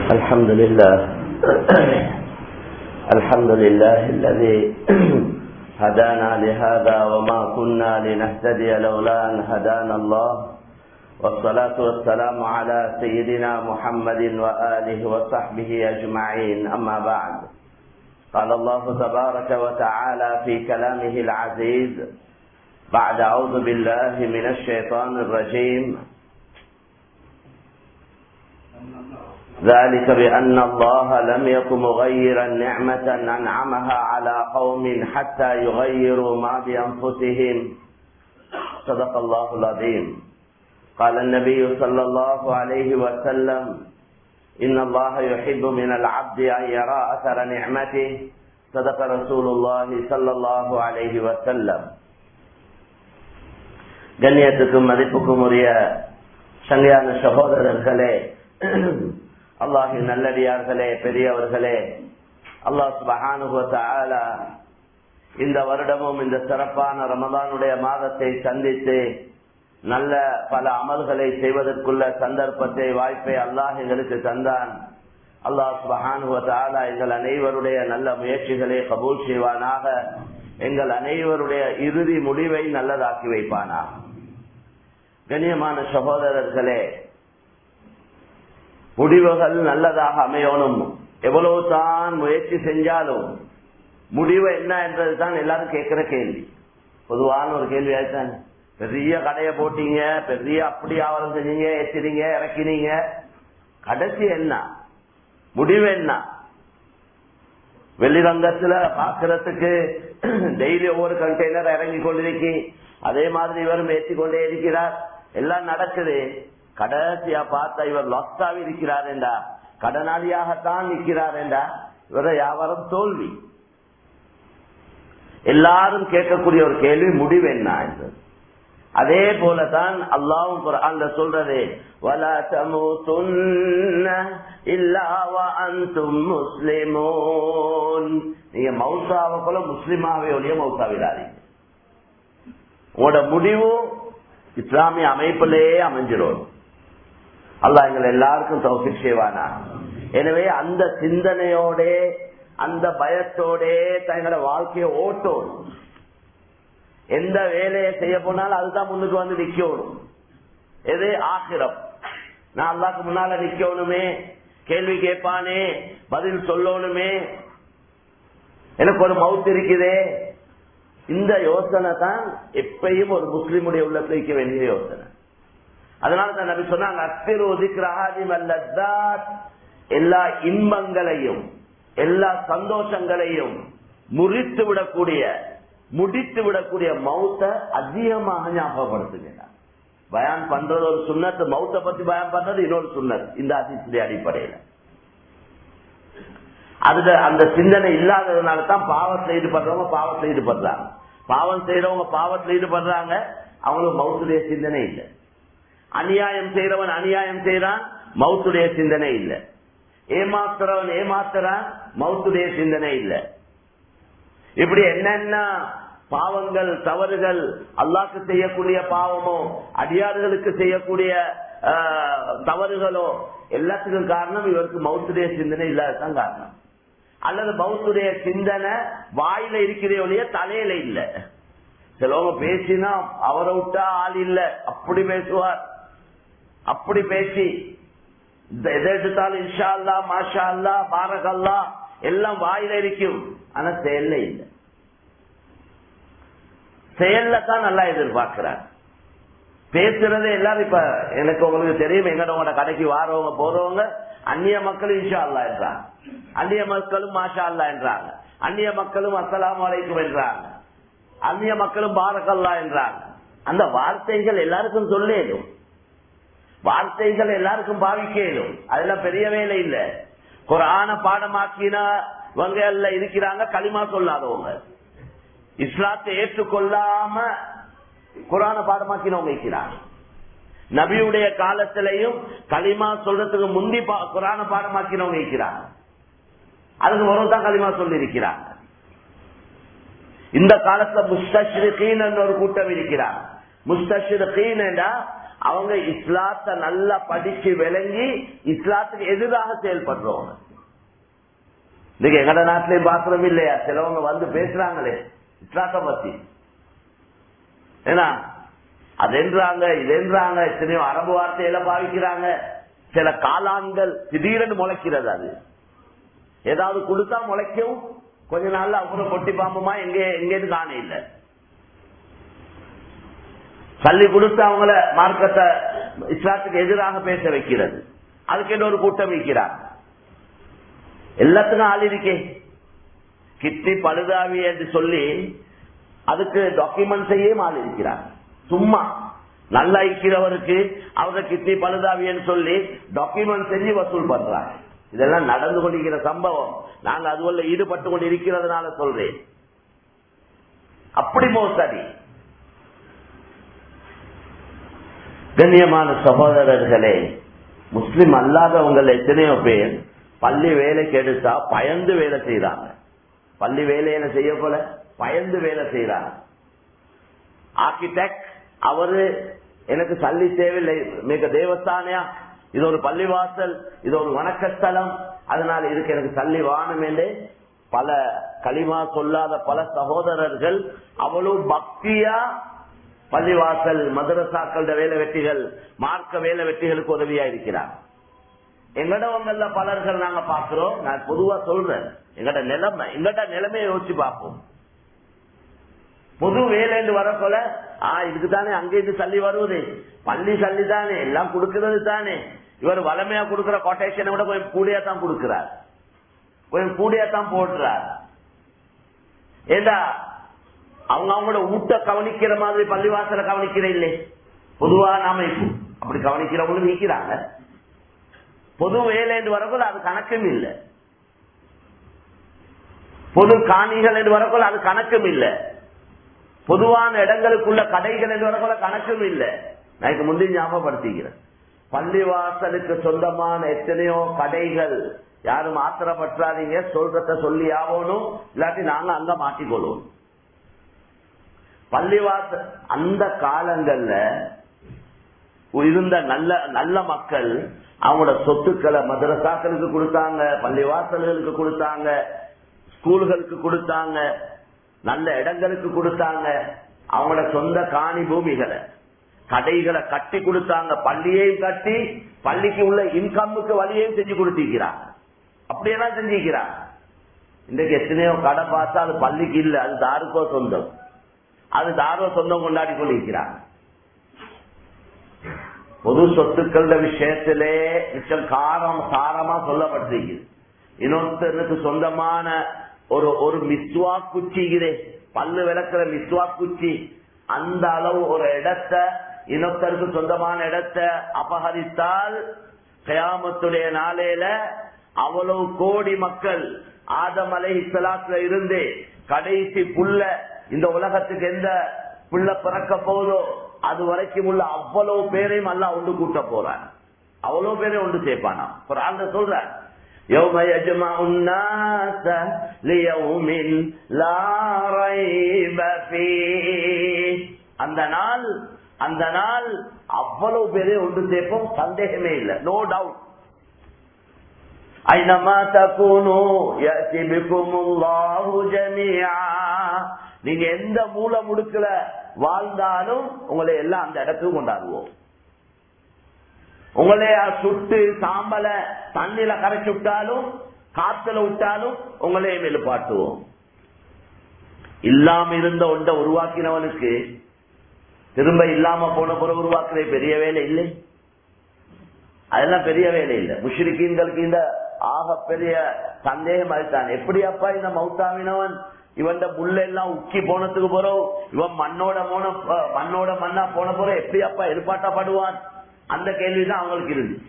الحمد لله الحمد لله الذي هدانا لهذا وما كنا لنهتدي لولا أن هدانا الله والصلاة والسلام على سيدنا محمد وآله وصحبه أجمعين أما بعد قال الله تبارك وتعالى في كلامه العزيز بعد أعوذ بالله من الشيطان الرجيم ذلك بأن الله لم يكن مغيرا نعمة أنعمها على قوم حتى يغيروا ما بأنفسهم صدق الله العظيم قال النبي صلى الله عليه وسلم إن الله يحب من العبد أن يرى أثر نعمته صدق رسول الله صلى الله عليه وسلم கண்ணியத்துக்கும் மதிப்புக்கும் உரிய சங்கையான சகோதரர்களே அல்லாஹின் நல்லடியார்களே பெரியவர்களே அல்லாஹ் சுபஹானுவல இந்த வருடமும் இந்த சிறப்பான ரமதானுடைய மாதத்தை சந்தித்து நல்ல பல அமல்களை செய்வதற்குள்ள சந்தர்ப்பத்தை வாய்ப்பை அல்லாஹ் எங்களுக்கு தந்தான் அல்லாஹ் சுபஹானுவல எங்கள் அனைவருடைய நல்ல முயற்சிகளை கபூல் செய்வானாக எங்கள் அனைவருடைய இறுதி முடிவை நல்லதாக்கி வைப்பானாக கண்ணியமான சகோதரர்களே முடிவுகள் நல்லதாக அமையணும் எவ்வளவு தான் முயற்சி செஞ்சாலும் முடிவு என்ன என்றது தான் எல்லாரும் கேட்கிற கேள்வி பொதுவான ஒரு கேள்வி ஆயிட்டான் பெரிய கடையை போட்டீங்க பெரிய அப்படி ஆவரம் செஞ்சீங்க ஏற்றினீங்க இறக்கினீங்க கடைசி என்ன முடிவு என்ன வெளிரங்கத்துல பாக்குறதுக்கு டெய்லி ஒவ்வொரு கண்டெய்னர் இறங்கி கொண்டிருக்கி அதே மாதிரி இவரும் ஏற்றி கொண்டே இருக்கிறார் எல்லாம் நடக்குது கடைசியா பார்த்தா இவர் லொஸ்டாவி இருக்கிறார் என்றா கடனாளியாகத்தான் நிற்கிறார் என்றா இவர வியாபாரம் தோல்வி எல்லாரும் கேட்கக்கூடிய ஒரு கேள்வி முடிவு என்ன என்று அதே போலதான் அல்லாவும் குரான்ல சொல்றது வலா தமுதுன்ன இல்லா வஅன்தும் முஸ்லிமூன் நீங்க மௌசாவை போல முஸ்லிமாவே ஒழிய மௌசாவிடாதீங்க உங்களோட முடிவு இஸ்லாமிய அமைப்பிலேயே அமைஞ்சிடும் அல்லாஹ் எங்களை எல்லாருக்கும் தௌஃபிக் செய்வானா எனவே அந்த சிந்தனையோட அந்த பயத்தோட தங்களோட வாழ்க்கையை ஓட்டணும் எந்த வேலையை செய்ய போனாலும் அதுதான் முன்னுக்கு வந்து நிக்கணும் எது ஆக்கிரம் நான் அல்லாக்கு முன்னால நிக்கணுமே கேள்வி கேட்பானே பதில் சொல்லணுமே எனக்கு ஒரு மவுத் இருக்குதே இந்த யோசனை தான் எப்பயும் ஒரு முஸ்லிமுடைய உள்ளத்தில் வைக்க வேண்டிய யோசனை அதனால தான் நபி சொன்னாங்க அத்திரு ஒதுக்கிறாதி எல்லா இன்பங்களையும் எல்லா சந்தோஷங்களையும் முறித்து விடக்கூடிய முடித்து விடக்கூடிய மௌத்த அதிகமாக ஞாபகப்படுத்துகிறார் பயான் பண்றது ஒரு சுண்ணத்து மௌத்த பத்தி பயான் பண்றது இன்னொரு சுண்ணத் இந்த அதிசுடைய அடிப்படையில் அதுல அந்த சிந்தனை இல்லாததுனால தான் பாவத்தில் ஈடுபடுறவங்க பாவத்தில் ஈடுபடுறாங்க பாவம் செய்யறவங்க பாவத்தில் ஈடுபடுறாங்க அவங்களுக்கு மௌத்துடைய சிந்தனை இல்லை அநியாயம் செய்யறவன் அநியாயம் செய்யறான் மௌத்துடைய சிந்தனை இல்லை ஏமாத்துறவன் ஏமாத்துறான் மௌத்துடைய சிந்தனை இல்லை இப்படி என்னென்ன பாவங்கள் தவறுகள் அல்லாக்கு செய்யக்கூடிய பாவமோ அடியார்களுக்கு செய்யக்கூடிய தவறுகளோ எல்லாத்துக்கும் காரணம் இவருக்கு மௌத்துடைய சிந்தனை இல்லாததான் காரணம் அல்லது மௌத்துடைய சிந்தனை வாயில இருக்கிற ஒழிய தலையில இல்ல சிலவங்க பேசினா அவரை விட்டா ஆள் இல்ல அப்படி பேசுவார் அப்படி பேசி எதை எடுத்தாலும் இன்ஷா அல்லா மாஷா அல்லா பாரக் அல்லா எல்லாம் வாயில இருக்கும் ஆனா செயல்ல இல்லை செயல்ல தான் நல்லா எதிர்பார்க்கிறார் பேசுறது எல்லாரும் இப்ப எனக்கு உங்களுக்கு தெரியும் எங்கட கடைக்கு வாரவங்க போறவங்க அந்நிய மக்களும் இன்ஷா அல்லா என்றாங்க அந்நிய மக்களும் மாஷா அல்லா என்றாங்க அந்நிய மக்களும் அஸ்லாம் வலைக்கும் என்றாங்க அந்நிய மக்களும் பாரகல்லா என்றாங்க அந்த வார்த்தைகள் எல்லாருக்கும் சொல்லேடும் வார்த்தைகள் எல்லாருக்கும் பாவிக்கலும் அதெல்லாம் பெரிய வேலை இல்ல குரான பாடமாக்கினவங்க எல்லாம் இருக்கிறாங்க களிமா சொல்லாதவங்க இஸ்லாத்தை ஏற்றுக்கொள்ளாம குரான பாடமாக்கினவங்க இருக்கிறாங்க நபியுடைய காலத்திலையும் களிமா சொல்றதுக்கு முந்தி குரான பாடமாக்கினவங்க இருக்கிறாங்க அதுக்கு ஒரு தான் களிமா சொல்லி இருக்கிறாங்க இந்த காலத்துல முஸ்தீன் ஒரு கூட்டம் இருக்கிறார் முஸ்தீன் அவங்க இஸ்லாத்தை நல்லா படிச்சு விளங்கி இஸ்லாத்துக்கு எதிராக செயல்படுறவங்க இன்னைக்கு எங்கட நாட்டிலையும் பாக்குறோம் இல்லையா சிலவங்க வந்து பேசுறாங்களே இஸ்லாத்தை பத்தி ஏன்னா அதென்றாங்க இதென்றாங்க எத்தனையோ அரபு வார்த்தையில பாவிக்கிறாங்க சில காளான்கள் திடீரென்று முளைக்கிறது அது ஏதாவது கொடுத்தா முளைக்கும் கொஞ்ச நாள்ல அப்புறம் கொட்டி பாம்புமா எங்க எங்கேன்னு காண இல்லை தள்ளி கொடுத்து அவங்கள மார்க்கத்தை இஸ்லாத்துக்கு எதிராக பேச வைக்கிறது அதுக்கு ஒரு கூட்டம் வைக்கிறார் எல்லாத்துக்கும் ஆள் இருக்கே கிட்னி பழுதாவி என்று சொல்லி அதுக்கு டாக்குமெண்ட் செய்ய ஆள் இருக்கிறார் சும்மா நல்லா இருக்கிறவருக்கு அவங்க கிட்னி பழுதாவின்னு சொல்லி டாக்குமெண்ட் செஞ்சு வசூல் பண்றாங்க இதெல்லாம் நடந்து கொண்டிருக்கிற சம்பவம் நாங்க அதுவல்ல ஈடுபட்டு கொண்டு இருக்கிறதுனால சொல்றேன் அப்படி மோசடி கண்ணியமான சகோதரர்களே முஸ்லிம் அல்லாதவங்க எத்தனையோ பேர் பள்ளி வேலைக்கு எடுத்தா பயந்து வேலை செய்யறாங்க பள்ளி வேலையில செய்ய போல பயந்து வேலை செய்யறாங்க ஆர்கிடெக்ட் அவரு எனக்கு சல்லி தேவையில்லை மிக தேவஸ்தானியா இது ஒரு பள்ளிவாசல் இது ஒரு வணக்கஸ்தலம் அதனால இதுக்கு எனக்கு சல்லி வாணும் என்று பல களிமா சொல்லாத பல சகோதரர்கள் அவ்வளவு பக்தியா பள்ளிவாசல் மதரசாக்கள வேலை வெட்டிகள் மார்க்க வேலை வெட்டிகளுக்கு உதவியா இருக்கிறார் எங்கடவங்கள்ல பலர்கள் நாங்க பாக்குறோம் நான் பொதுவா சொல்றேன் எங்கட நிலைமை எங்கட நிலைமையை யோசிச்சு பார்ப்போம் பொது வேலைன்னு வரப்போல ஆ இதுக்கு தானே அங்கிருந்து சல்லி வருவது பள்ளி சல்லி தானே எல்லாம் கொடுக்கிறது தானே இவர் வளமையா கொடுக்கிற கொட்டேஷனை விட கொஞ்சம் கூடியா தான் கொடுக்கிறார் கொஞ்சம் கூடியா தான் போடுறார் ஏண்டா அவங்க அவங்களோட ஊட்ட கவனிக்கிற மாதிரி பள்ளிவாசல கவனிக்கிற இல்லை பொதுவான அமைப்பு அப்படி கவனிக்கிறவங்களும் நிக்கிறாங்க பொது வேலை என்று வரக்குள்ள அது கணக்கும் இல்லை பொது காணிகள் என்று வரக்குள்ள அது கணக்கும் இல்லை பொதுவான இடங்களுக்குள்ள கடைகள் என்று வரக்குள்ள கணக்கும் இல்லை நான் முந்தைய ஞாபகப்படுத்திக்கிறேன் பள்ளிவாசலுக்கு சொந்தமான எத்தனையோ கடைகள் யாரும் ஆத்திரப்பற்றாதீங்க சொல்றத சொல்லி ஆகணும் இல்லாட்டி நாங்க அங்க மாட்டிக்கொள்வோம் பள்ளிவாசல் அந்த காலங்கள்ல இருந்த நல்ல நல்ல மக்கள் அவங்களோட சொத்துக்களை மதரசாக்களுக்கு கொடுத்தாங்க பள்ளிவாசல்களுக்கு கொடுத்தாங்க ஸ்கூல்களுக்கு கொடுத்தாங்க நல்ல இடங்களுக்கு கொடுத்தாங்க அவங்களோட சொந்த காணி பூமிகளை கடைகளை கட்டி கொடுத்தாங்க பள்ளியையும் கட்டி பள்ளிக்கு உள்ள இன்கம்முக்கு வழியையும் செஞ்சு கொடுத்திருக்கிறாங்க அப்படியெல்லாம் செஞ்சிருக்கிறாங்க இன்றைக்கு எத்தனையோ கடை பார்த்தா அது பள்ளிக்கு இல்ல அது தாருக்கோ சொந்தம் அது தாரோ சொந்தம் கொண்டாடி கொண்டிருக்கிறாங்க பொது சொத்துக்கள விஷயத்திலே மிச்சம் காரம் சாரமா சொல்லப்பட்டிருக்கு இன்னொருத்தருக்கு சொந்தமான ஒரு ஒரு மிஸ்வா குச்சிக்குதே பல்லு விளக்குற மிஸ்வா குச்சி அந்த அளவு ஒரு இடத்த இன்னொருத்தருக்கு சொந்தமான இடத்த அபகரித்தால் கயாமத்துடைய நாளையில அவ்வளவு கோடி மக்கள் ஆதமலை இஸ்லாத்துல இருந்து கடைசி புல்ல இந்த உலகத்துக்கு எந்த புள்ள பிறக்க போதோ அது வரைக்கும் உள்ள அவ்வளவு பேரையும் அல்ல ஒன்று கூட்ட போறான் அவ்வளவு பேரையும் ஒன்று சேர்ப்பானா குரான் சொல்ற يوم يجمع الناس ليوم لا ريب فيه அந்த நாள் அந்த நாள் அவ்வளவு பேரே ஒன்று சேர்ப்போம் சந்தேகமே இல்லை நோ டவுட் ஐநமா தகுனு ஜமியா நீங்க எந்த மூல முடுக்கல வாழ்ந்தாலும் உங்களை எல்லாம் அந்த இடத்துக்கு கொண்டாடுவோம் உங்களைய சுட்டு சாம்பல தண்ணில கரைச்சு விட்டாலும் காத்துல விட்டாலும் உங்களையும் எழுப்பாட்டுவோம் இல்லாம இருந்த ஒன்றை உருவாக்கினவனுக்கு திரும்ப இல்லாம போன பிறகு உருவாக்குற பெரிய வேலை இல்லை அதெல்லாம் பெரிய வேலை இல்லை முஷ்ரிக்கீன்களுக்கு இந்த ஆக பெரிய சந்தேகம் அதுதான் எப்படி அப்பா இந்த மௌத்தாவினவன் இவன் முள்ள எல்லாம் உக்கி போனதுக்கு போறோம் இவன் மண்ணோட போன மண்ணோட மண்ணா போன போற எப்படி அப்பா எதிர்பார்ட்டப்படுவான் அந்த கேள்விதான் அவங்களுக்கு இருந்துச்சு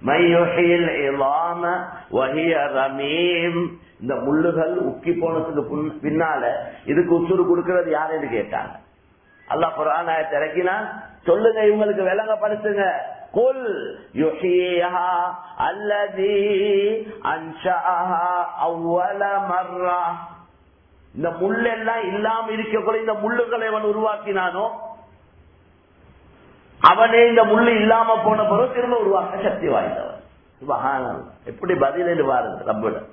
இந்த முள்ளுகள் உக்கி போனதுக்கு பின்னால இதுக்கு உசுறு கொடுக்கறது யாருன்னு கேட்டாங்க அல்லா புராண திறக்கினா சொல்லுங்க இவங்களுக்கு விளங்கப்படுத்துங்க குல் யுஹியா அல்லதி அன்ஷாஹா அவ்வல மர்ரா இந்த முள்ளெல்லாம் இல்லாம இருக்கக்கூடிய இந்த முள்ளுகளை அவன் உருவாக்கினானோ அவனே இந்த முள்ளு இல்லாம போன பிறகு திரும்ப உருவாக்க சக்தி வாய்ந்தவன் சுபஹானல்லாஹ். எப்படி பதில் பாருங்க ரப்பிடம்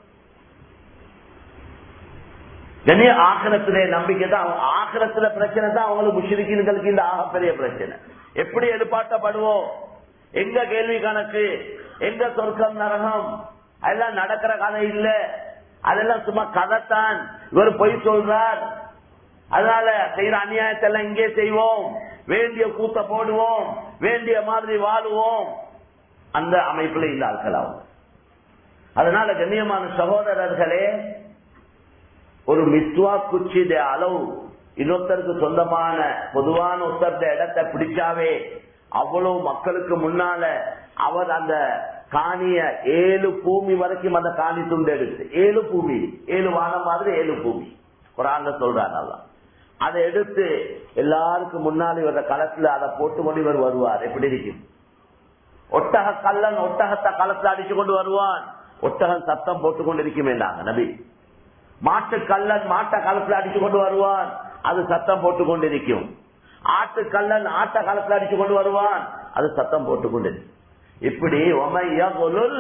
கண்ணிய ஆக்கிரத்திலே நம்பிக்கை தான் அவங்க- ஆக்கிரத்துல பிரச்சனை தான் அவங்களுக்கு முஷிரிக்கின்களுக்கு இந்த ஆகப்பெரிய பிரச்சனை எப்படி எழுப்பாட்டப்படுவோம் எங்க கேள்வி கணக்கு எங்க சொர்க்கம் நரகம் அதெல்லாம் நடக்கிற கதை இல்ல அதெல்லாம் சும்மா கதைத்தான் இவர் பொய் சொல்றார் அதனால செய்யற அநியாயத்தை எல்லாம் இங்கே செய்வோம் வேண்டிய கூத்த போடுவோம் வேண்டிய மாதிரி வாழுவோம் அந்த அமைப்புல இந்த ஆட்கள் அவங்க அதனால கண்ணியமான சகோதரர்களே ஒரு மிஸ்வா குச்சித அளவு இன்னொருத்தருக்கு சொந்தமான பொதுவான ஒருத்தருடைய இடத்தை பிடிச்சாவே அவ்வளவு மக்களுக்கு முன்னால அவர் அந்த காணிய ஏழு பூமி வரைக்கும் அந்த காணி துண்டு எடுத்து ஏழு பூமி ஏழு வானம் மாதிரி ஏழு பூமி குரான்ல சொல்றாங்க அல்லாஹ். அதை எடுத்து எல்லாருக்கும் முன்னால இவர களத்துல அதை போட்டு கொண்டு இவர் வருவார் எப்படி இருக்கும் ஒட்டக கல்லன் ஒட்டகத்தை களத்துல அடிச்சு கொண்டு வருவான் ஒட்டகம் சத்தம் போட்டு கொண்டு இருக்குமேண்டாங்க நபி மாட்டு கல்லன் மாட்டை களத்துல அடிச்சு கொண்டு வருவான் அது சத்தம் போட்டு கொண்டிருக்கும் ஆட்டு கல்லன் ஆட்ட களத்துல அடிச்சு கொண்டு வருவான் அது சத்தம் போட்டு கொண்டு இப்படி ஒமையுல்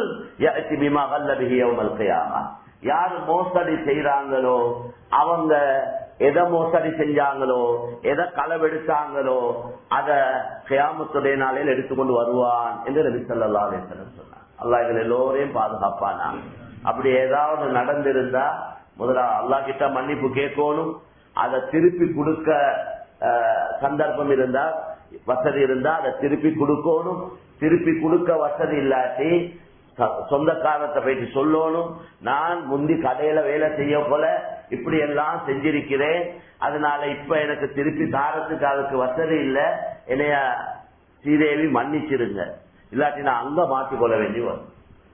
யாரு மோசடி செய்யறாங்களோ அவங்க எதை மோசடி செஞ்சாங்களோ எதை களவெடுத்தாங்களோ அத கியாமத்துடைய நாளையில் எடுத்துக்கொண்டு வருவான் என்று நபி ஸல்லல்லாஹு அலைஹி வஸல்லம் சொன்னார் அல்லாஹ் எங்கள் எல்லோரையும் பாதுகாப்பானா அப்படி ஏதாவது நடந்திருந்தா முதல்ல அல்லாஹ் கிட்ட மன்னிப்பு கேட்கணும் அதை திருப்பி கொடுக்க அஹ், சந்தர்ப்பம் இருந்தா வசதி இருந்தா அதை திருப்பி கொடுக்கணும் திருப்பி கொடுக்க வசதி இல்லாட்டி ச- சொந்தக்காரத்தை போயிட்டு சொல்லணும் நான் முந்தி கடையில வேலை செய்ய போல இப்படி எல்லாம் செஞ்சிருக்கிறேன் அதனால இப்ப எனக்கு திருப்பி தாரத்துக்கு அதுக்கு வசதி இல்ல என்னைய ஸ்ரீதேவி மன்னிச்சிருங்க இல்லாட்டி நான் அங்க மாற்றிக்கொள்ள வேண்டி வரும்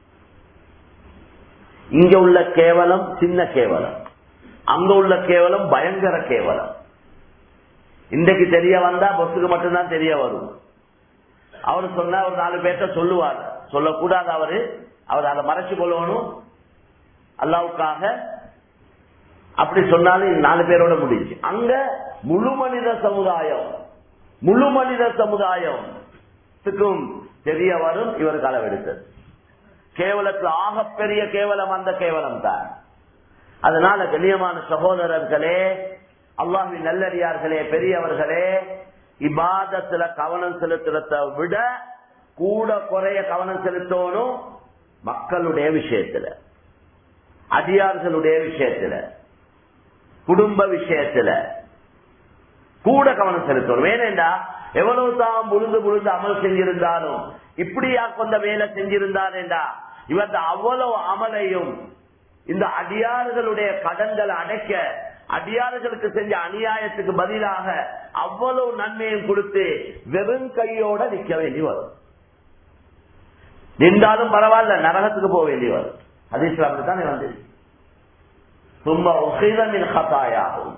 இங்க உள்ள கேவலம் சின்ன கேவலம் அங்க உள்ள கேவலம் பயங்கர கேவலம் இன்றைக்கு தெரிய வந்தா பஸ்ஸுக்கு மட்டும்தான் தெரிய வரும் அவர் சொன்னா ஒரு நாலு பேர்த்த சொல்லுவார் சொல்லக்கூடாது அவரு அவர் அதை மறைச்சு கொள்ளணும் அல்லாவுக்காக அப்படி சொன்னாலும் இந்த நாலு பேரோட முடிஞ்சு அங்க முழு மனித சமுதாயம் முழு மனித சமுதாயத்துக்கும் தெரிய வரும் இவர் களவெடுத்தது கேவலத்தில் ஆகப்பெரிய கேவலம் அந்த கேவலம் தான் அதனால கண்ணியமான சகோதரர்களே அல்லாஹின் நல்லடியார்களே பெரியவர்களே இபாதத்துல கவனம் செலுத்துறத விட கூட குறைய கவனம் செலுத்தணும் மக்களுடைய விஷயத்துல அடியார்களுடைய விஷயத்துல குடும்ப விஷயத்துல கூட கவனம் செலுத்தணும் வேணேண்டா எவ்வளவு தான் முழுந்து முழுந்து அமல் செஞ்சிருந்தாலும் இப்படியா கொண்ட வேலை செஞ்சிருந்தாரேண்டா இவன் அவ்வளவு அமலையும் இந்த அடியாறுகளுடைய கடன்களை அடைக்க அடியாறுகளுக்கு செஞ்ச அநியாயத்துக்கு பதிலாக அவ்வளவு நன்மையும் கொடுத்து வெறும் கையோட நிக்க வேண்டி வரும் நின்றாலும் பரவாயில்ல நரகத்துக்கு போக வேண்டி வரும் ஹதீஸ்ல அப்படித்தானே வந்து சும்மா உசிதமின் கதாயாகும்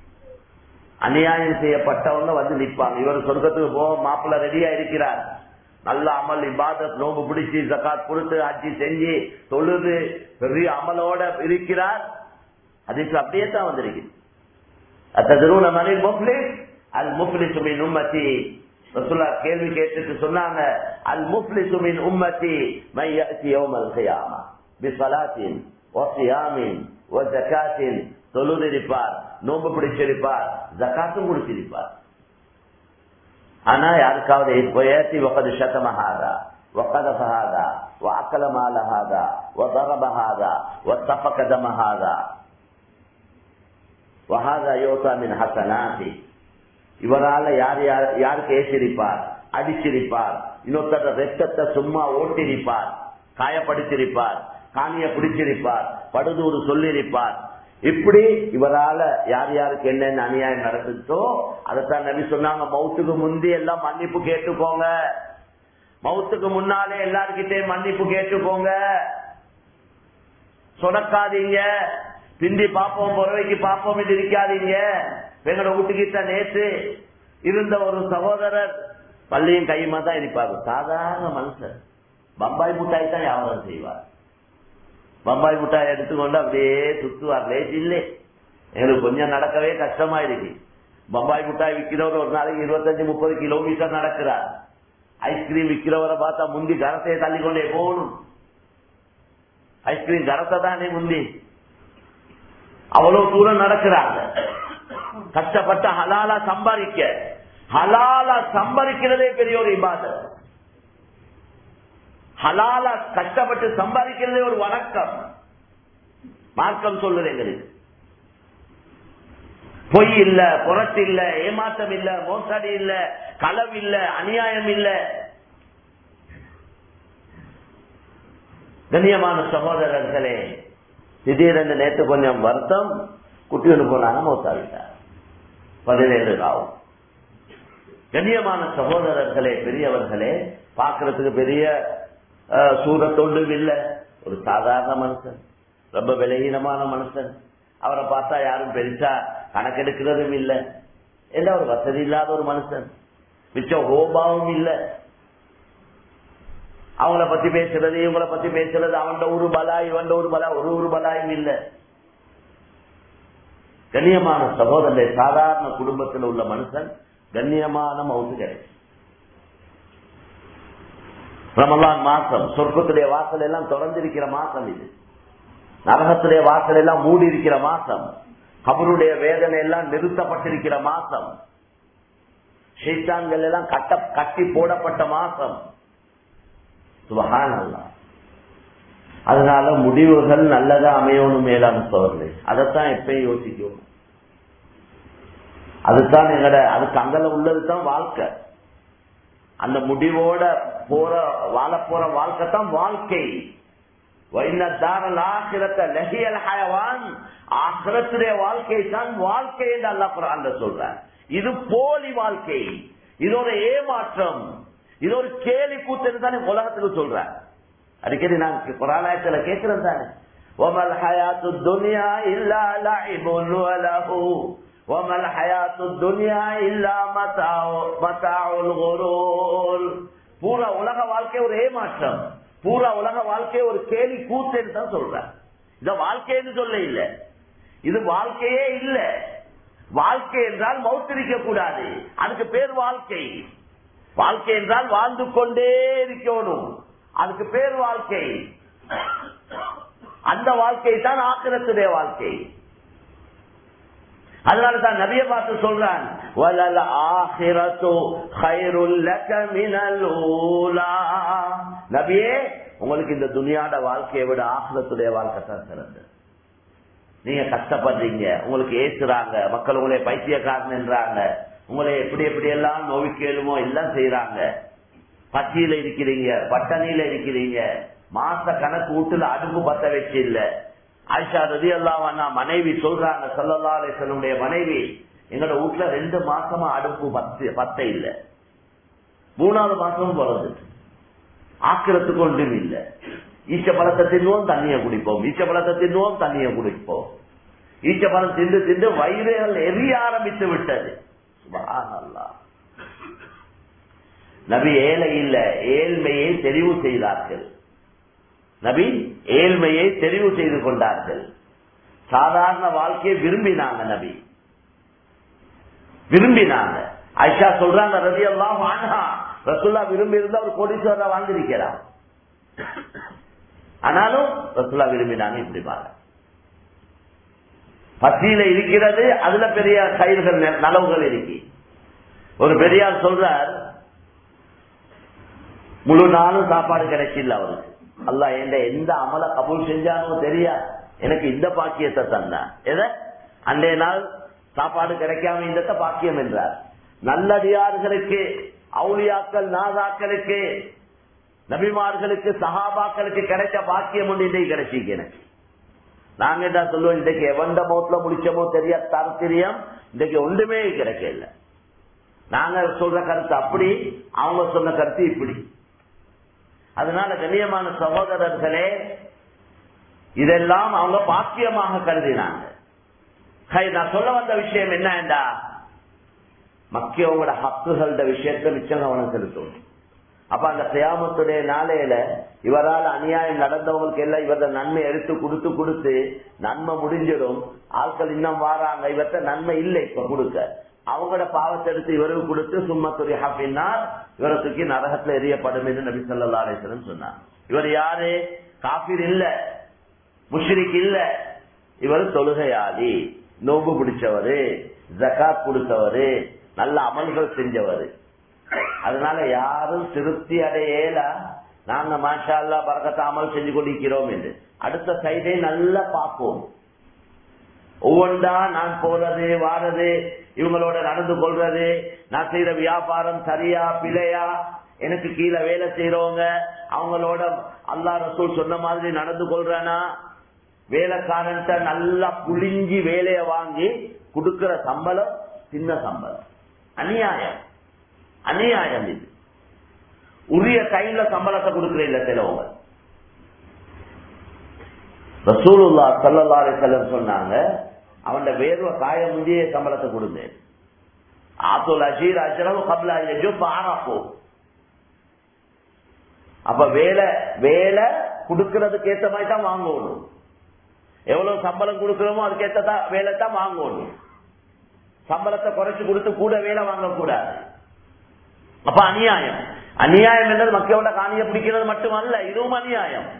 அநியாயம் செய்யப்பட்டவங்க வந்து நிற்பாங்க இவர் சொர்க்கத்துக்கு போக மாப்பிள்ள ரெடியா இருக்கிறார் நல்ல அமல் இபாதத் நோம்பு பிடிச்சி ஜக்காத் கொடுத்து ஆட்சி செஞ்சு தொழுது பெரிய அமலோட இருக்கிறார் அதுக்கு அப்படியே தான் வந்திருக்கு அத்தருண மனில் முஃப்லிஸ் அல் முஃப்லி சுமின் உம்மத்தி ரசூல்லா கேள்வி கேட்டுட்டு சொன்னாங்க அல் முஃப்லி சுமின் உம்மத்தி மை யஅதி யௌமல் கியாமா பிஸலாத்தின் வஸியாமின் வஸகாத்தின் தொழுதிருப்பார் நோம்பு பிடிச்சிருப்பார் ஜக்காத்தும் குடிச்சிருப்பார் ஆனா யாருக்காவது போயாத்தி வகது சதமஹாதா وقذف هذا وأكل مال هذا وضرب هذا واتفق دم هذا وهذا يؤتى من حسناته இவரால யார் யார் யாருக்கு ஏசிருப்பார் அடிச்சிருப்பார் இன்னொருத்தர ரத்தத்தை சும்மா ஓட்டிருப்பார் காயப்படுத்திருப்பார் காணிய பிடிச்சிருப்பார் படுதூறு சொல்லியிருப்பார் இப்படி இவரால யார் யாருக்கு என்னென்ன அநியாயம் நடந்துச்சோ அதைத்தான் நபி சொன்னாங்க மவுத்துக்கு முந்தி எல்லாம் மன்னிப்பு கேட்டுக்கோங்க மவுத்துக்கு முன்னாலே எல்லார்கிட்டே மன்னிப்பு கேட்டுக்கோங்க சொடக்காதீங்க பிந்தி பாப்போம் பொறவைக்கு பாப்போம் என்று இருக்காதீங்க எங்களோட வீட்டுக்கிட்ட நேற்று இருந்த ஒரு சகோதரர் பள்ளியும் கையுமா தான் இருப்பாரு சாதாரண மனுஷன் பம்பாய் முட்டாய் தான் வியாபாரம் செய்வார் பம்பாய் முட்டாய் எடுத்துக்கொண்டு அப்படியே சுத்துவார் லேட் இல்லை எங்களுக்கு கொஞ்சம் நடக்கவே கஷ்டமா இருக்கு பம்பாய் முட்டாய் விற்கிறவர் ஒரு நாளைக்கு இருபத்தஞ்சு முப்பது கிலோமீட்டர் நடக்கிறார் ஐஸ்கிரீம் விற்கிறவரை பார்த்தா முந்தி கரத்தையை தள்ளி கொண்டே போகணும் ஐஸ்கிரீம் கரத்தை தானே முந்தி அவ்வளவு தூரம் நடக்கிறாங்க கஷ்டப்பட்ட ஹலாலா சம்பாதிக்க ஹலாலா சம்பாதிக்கிறதே பெரிய ஒரு இபாதத் ஹலாலா கஷ்டப்பட்டு சம்பாதிக்கிறதே ஒரு வணக்கம் மார்க்கம் சொல்லுது எங்களுக்கு பொய் இல்ல புரட்டு இல்ல ஏமாற்றம் இல்ல மோசடி இல்ல களவு இல்ல அநியாயம் இல்ல கண்ணியமான சகோதரர்களே திடீரென்று நேற்று கொஞ்சம் வருத்தம் குட்டி ஒன்று போனாங்க மோசாவிட்டார் பதினேழு ராவும் கண்ணியமான சகோதரர்களே பெரியவர்களே பார்க்கறதுக்கு பெரிய சூரத்தொண்டும் இல்லை ஒரு சாதாரண மனுஷன் ரொம்ப விலகீனமான மனுஷன் அவரை பார்த்தா யாரும் பெருசா கணக்கெடுக்கிறதும் இல்லை எல்லாம் ஒரு வசதி இல்லாத ஒரு மனுஷன் மிச்சம் ஹோபாவும் இல்லை அவங்கள பத்தி பேசுறது இவங்கள பத்தி பேசுறது அவன் ஒரு பலா இவன் ஒரு பலா ஒரு ஒரு பலாயும் இல்லை கண்ணியமான சகோதரரை சாதாரண குடும்பத்தில் உள்ள மனுஷன் கண்ணியமான மவுத்து கிடைக்கும் ரமலான் மாசம் சொர்க்கத்துடைய வாசல் எல்லாம் திறந்திருக்கிற மாசம் இது நரகத்துடைய வாசல் எல்லாம் மூடி இருக்கிற மாசம் கபருடைய வேதனை எல்லாம் நிறுத்தப்பட்டிருக்கிற மாசம் ஷைத்தான்கள் எல்லாம் கட்ட கட்டி போடப்பட்ட மாசம் சுபகான் அதனால முடிவுகள் நல்லதா அமையணும் மேலான சோழர்களே அதைத்தான் எப்பயும் யோசிக்கணும் அதுதான் எங்கட அதுக்கு அங்கல உள்ளதுதான் வாழ்க்கை அந்த முடிவோட போற வாழ போற வாழ்க்கை தான் வாழ்க்கை ஆசிரத்துடைய வாழ்க்கை தான் வாழ்க்கை என்று அல்லா குரான் சொல்ற இது போலி வாழ்க்கை இது ஒரு ஏமாற்றம் இது ஒரு கேலி கூத்து தானே உலகத்துக்கு சொல்ற அடிக்கடி நான் குரானாயத்துல கேட்கிறேன் தானே ஒமல் ஹயாத்து துனியா இல்லா லாஇபுன் வலஹு ஒமல் ஹயாத்து துனியா இல்லா மதாஉ மதாஉல் குரூர் பூரா உலக வாழ்க்கை ஒரு ஏமாற்றம் பூரா உலக வாழ்க்கை ஒரு கேலி கூத்துன்னு தான் சொல்ற இத வாழ்க்கைன்னு சொல்ல இல்ல இது வாழ்க்கையே இல்ல வாழ்க்கை என்றால் மௌத்திருக்க கூடாது அதுக்கு பேர் வாழ்க்கை வாழ்க்கை என்றால் வாழ்ந்து கொண்டே இருக்கணும் அதுக்கு பேர் வாழ்க்கை அந்த வாழ்க்கை தான் ஆக்கிரத்துடைய வாழ்க்கை அதனால தான் நபிய பார்த்து சொல்றான் வலல் ஆஹிரத்து ஹைருல் லக மினல் ஊலா நபியே உங்களுக்கு இந்த துனியாட வாழ்க்கையை விட ஆசிரத்துடைய வாழ்க்கை தான் சிறந்தது நீங்க கஷ்டப்படுறீங்க உங்களுக்கு ஏசுறாங்க மக்கள் உங்களை பைத்தியக்காரன் என்றாங்க உங்களை எப்படி எப்படி எல்லாம் நோவிக்கலுமோ எல்லாம் செய்யறாங்க பசியில இருக்கிறீங்க பட்டணியில இருக்கிறீங்க மாச கணக்கு வீட்டுல அடுப்பு பத்த வச்சு இல்ல ஆயிஷா ரதி அல்லாவா மனைவி சொல்றாங்க சல்லல்லா அலிசனுடைய மனைவி எங்களோட வீட்டுல ரெண்டு மாசமா அடுப்பு பத்து பத்த இல்ல மூணாவது மாசமும் பிறந்து ஆக்கிரத்துக்கு ஒன்றும் இல்ல ஈச்ச பழத்தை தின்னுவோம் தண்ணிய குடிப்போம் ஈச்ச பழத்தை தின்னுவோம் தண்ணிய குடிப்போம் ஈச்ச பழம் தின்று தின்று வயிறுகள் எரிய ஆரம்பித்து விட்டது நபி ஏழை இல்ல ஏழ்மையை தெரிவு செய்தார்கள் நபி ஏழ்மையை தெரிவு செய்து கொண்டார்கள் சாதாரண வாழ்க்கையை விரும்பினாங்க நபி விரும்பினாங்க ஐஷா சொல்றாங்க ரவி எல்லாம் வாங்கா ரசுல்லா விரும்பி இருந்தா ஒரு கோடீஸ்வரா வாங்கிருக்கிறார் ஆனாலும் ரசுல்லா விரும்பினாங்க இப்படி பாருங்க பத்தியில இருக்கிறது அதுல பெரிய கயிறுகள் நலவுகள் இருக்கு ஒரு பெரியார் சொல்றார் முழு நாளும் சாப்பாடு கிடைச்சில்ல அவருக்கு அல்ல எந்த எந்த அமல கபூல் செஞ்சானோ தெரியா எனக்கு இந்த பாக்கியத்தை தந்தான் எத அன்றைய நாள் சாப்பாடு கிடைக்காம இந்த பாக்கியம் என்றார் நல்லடியார்களுக்கு அவுளியாக்கள் நாதாக்களுக்கு நபிமார்களுக்கு சகாபாக்களுக்கு கிடைச்ச பாக்கியம் ஒன்று இன்றைக்கு கிடைச்சிக்கு எனக்கு நாங்க என்ன சொல்லுவோம் இன்றைக்கு எவண்ட மௌத்துல முடிச்சமோ தெரிய தரத்திரியம் இன்றைக்கு ஒன்றுமே கிடைக்கல நாங்க சொல்ற கருத்து அப்படி அவங்க சொன்ன கருத்து இப்படி அதனால கண்ணியமான சகோதரர்களே இதெல்லாம் அவங்க பாக்கியமாக கருதினாங்க நான் சொல்ல வந்த விஷயம் என்னண்டா மக்கியவங்களோட ஹக்குகளோட விஷயத்த மிச்சம் கவனம் செலுத்தும் அப்ப அந்த சியாமத்துடைய நாளையில இவரால் அநியாயம் நடந்தவங்களுக்கு எல்லாம் இவர நன்மை எடுத்து கொடுத்து கொடுத்து நன்மை முடிஞ்சிடும் ஆட்கள் இன்னும் வாராங்க இவர்த்த நன்மை இல்லை இப்ப கொடுக்க அவங்களோட பாவத்தை எடுத்து இவருக்கு கொடுத்து சும்மா துறை ஹாப்பினார் இவரை தூக்கி நரகத்துல எரியப்படும் என்று நபி சொல்லா அலிஸ்லம் சொன்னார் இவர் யாரு காபீர் இல்ல முஷ்ரிக் இல்ல இவர் தொழுகையாளி நோம்பு பிடிச்சவரு ஜக்காத் கொடுத்தவரு நல்ல அமல்கள் செஞ்சவரு அதனால யாரும் திருப்தி அடையல நாங்க மாஷா அல்லா பறக்கத்த அமல் செஞ்சு கொண்டிருக்கிறோம் என்று அடுத்த சைடை நல்லா பார்ப்போம் ஒவ்வொன்றா நான் போறது வாரது இவங்களோட நடந்து கொள்றது நான் செய்யற வியாபாரம் சரியா பிழையா எனக்கு கீழே வேலை செய்யறவங்க அவங்களோட அல்லா ரசூல் சொன்ன மாதிரி நடந்து கொள்றேனா வேலைக்காரன்ட்ட நல்லா புளிஞ்சி வேலையை வாங்கி கொடுக்கிற சம்பளம் சின்ன சம்பளம் அநியாயம் அநியாயம் இது உரிய டைம்ல சம்பளத்தை கொடுக்கிற இல்ல சிலவங்க ரசூலுல்லா சல்லா செல்லம் சொன்னாங்க அவன் வேர்வை காய முந்தைய சம்பளத்தை கொடுங்க ஆத்தோல் அஷீர் அஜரவு கபலா பாராப்போ அப்ப வேலை வேலை கொடுக்கறதுக்கு ஏத்த மாதிரி தான் வாங்கணும் எவ்வளவு சம்பளம் கொடுக்கிறோமோ அதுக்கேற்ற வேலை தான் வாங்கணும் சம்பளத்தை குறைச்சு கொடுத்து கூட வேலை வாங்கக்கூடாது அப்ப அநியாயம் அநியாயம் என்றது மக்களோட காணிய பிடிக்கிறது மட்டுமல்ல இதுவும் அநியாயம்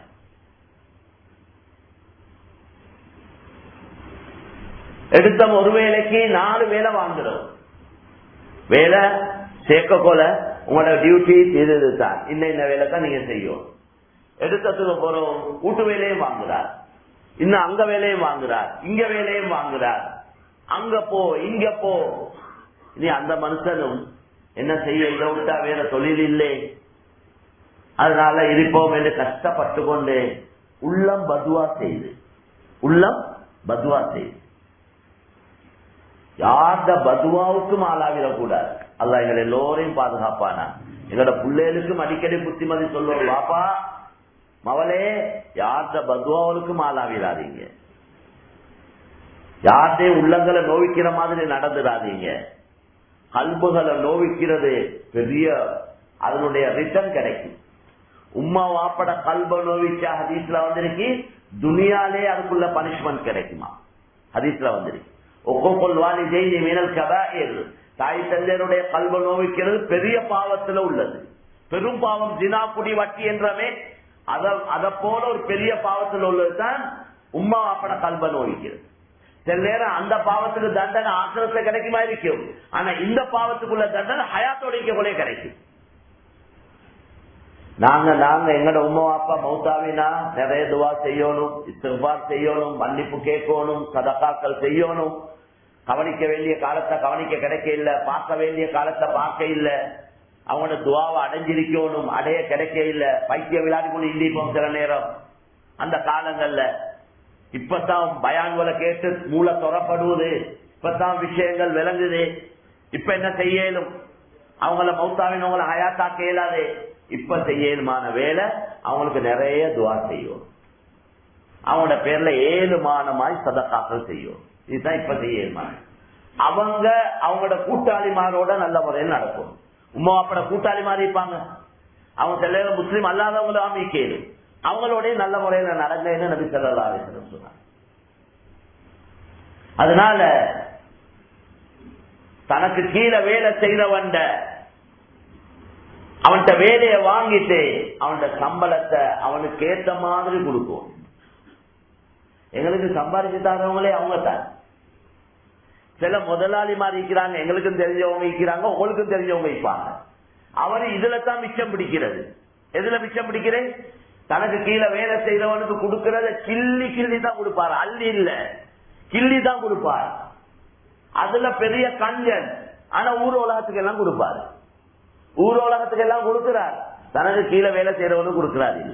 எடுத்த ஒரு வேலைக்கு நாலு வேலை வாங்குறோம் வேலை சேர்க்க கொல உங்களோட டியூட்டி இதுதான் இன்ன இந்த வேலை தான் நீங்க செய்யும் எடுத்ததுக்கு போறோம் வீட்டு வேலையும் வாங்குறார் இன்னும் அங்க வேலையும் வாங்குறார் இங்க வேலையும் வாங்குறார் அங்க போ இங்க போ இனி அந்த மனுஷனும் என்ன செய்ய இதை விட்டா வேற தொழில் இல்லை அதனால இருப்போம் என்று கஷ்டப்பட்டு கொண்டு உள்ளம் பதுவா செய்து உள்ளம் பதுவா செய்து யார்த பதுவாவுக்கும் ஆளாவிடக்கூடாது அல்ல எங்களை எல்லோரையும் பாதுகாப்பானா எங்களோட பிள்ளைகளுக்கும் அடிக்கடி புத்திமதி சொல்லுவோம் வாப்பா மவளே யார்த பதுவாவுக்கும் ஆளாவிடாதீங்க யார்டையும் உள்ளங்களை நோவிக்கிற மாதிரி நடந்துடாதீங்க கல்புகளை நோவிக்கிறது பெரிய அதனுடைய ரிட்டர்ன் கிடைக்கும் உம்மா வாப்பட கல்ப நோவிச்சா ஹதீஸ்ல வந்திருக்கு துனியாலே அதுக்குள்ள பனிஷ்மெண்ட் கிடைக்குமா ஹதீஸ்ல வந்திருக்கு ஒக்கோக்கொள் வாலி ஜெய்தி மீனல் கபாயில் தாய் தந்தையருடைய கல்வ நோவிக்கிறது பெரிய பாவத்துல உள்ளது பெரும் பாவம் ஜினா குடி வட்டி என்றமே அதை போல ஒரு பெரிய பாவத்தில் உள்ளதுதான் உம்மா வாப்பட கல்வ நோவிக்கிறது சில நேரம் அந்த பாவத்துக்கு தண்டனை ஆக்கிரத்துல கிடைக்குமா இருக்கும் ஆனா இந்த பாவத்துக்குள்ள தண்டனை ஹயாத்தோட கூட கிடைக்கும் நாங்க நாங்க எங்கட உமா அப்பா மௌத்தாவினா நிறைய துவா செய்யணும் இஸ்திஃபார் செய்யணும் மன்னிப்பு கேட்கணும் சதகாக்கள் செய்யணும் கவனிக்க வேண்டிய காலத்தை கவனிக்க கிடைக்க இல்ல பார்க்க வேண்டிய காலத்தை பார்க்க இல்ல அவங்களோட துவாவை அடைஞ்சிருக்கணும் அடைய கிடைக்க இல்ல பைத்திய விளையாடி கொண்டு இந்திப்போம் சில நேரம் அந்த காலங்கள்ல இப்பதான் பயான்களை கேட்டு மூளை தொடப்படுவது இப்பதான் விஷயங்கள் விளங்குது இப்ப என்ன செய்யலும் அவங்கள மௌத்தாவினவங்களை ஹயாத்தாக்க இயலாது இப்ப செய்யலுமான வேலை அவங்களுக்கு நிறைய துவா செய்யும் அவங்களோட பேர்ல ஏழுமானமாய் சதக்காக்கள் செய்யும் இதுதான் இப்ப செய்யலுமான அவங்க அவங்களோட கூட்டாளிமாரோட நல்ல முறையில் நடக்கும் உமா அப்பட கூட்டாளி மாதிரி இருப்பாங்க அவங்க சில முஸ்லீம் அல்லாதவங்களும் அமைக்கேது அவங்களோட நல்ல முறையில நடங்கன்னு நபி சொல்லா சொன்னாங்க அதனால தனக்கு கீழே வேலை செய்தவன் அவன்கிட்ட வேலையை வாங்கிட்டு அவன்கிட்ட சம்பளத்தை அவனுக்கு ஏத்த மாதிரி கொடுக்கும் எங்களுக்கு சம்பாதிச்சு தரவங்களே அவங்க தான் சில முதலாளி மாதிரி இருக்கிறாங்க எங்களுக்கும் தெரிஞ்சவங்க இருக்கிறாங்க உங்களுக்கும் தெரிஞ்சவங்க இருப்பாங்க அவர் இதுல தான் மிச்சம் பிடிக்கிறது எதுல மிச்சம் பிடிக்கிறேன் தனக்கு கீழே வேலை செய்தவனுக்கு கொடுக்கறத கிள்ளி கிள்ளி தான் கொடுப்பாரு அள்ளி இல்ல கிள்ளி தான் கொடுப்பார் அதுல பெரிய கஞ்சன் ஆனா ஊர் உலகத்துக்கு எல்லாம் கொடுப்பாரு ஊர் உலகத்துக்கு எல்லாம் கொடுக்கிறார் தனக்கு கீழே வேலை செய்யறவனு கொடுக்கிறார் இல்ல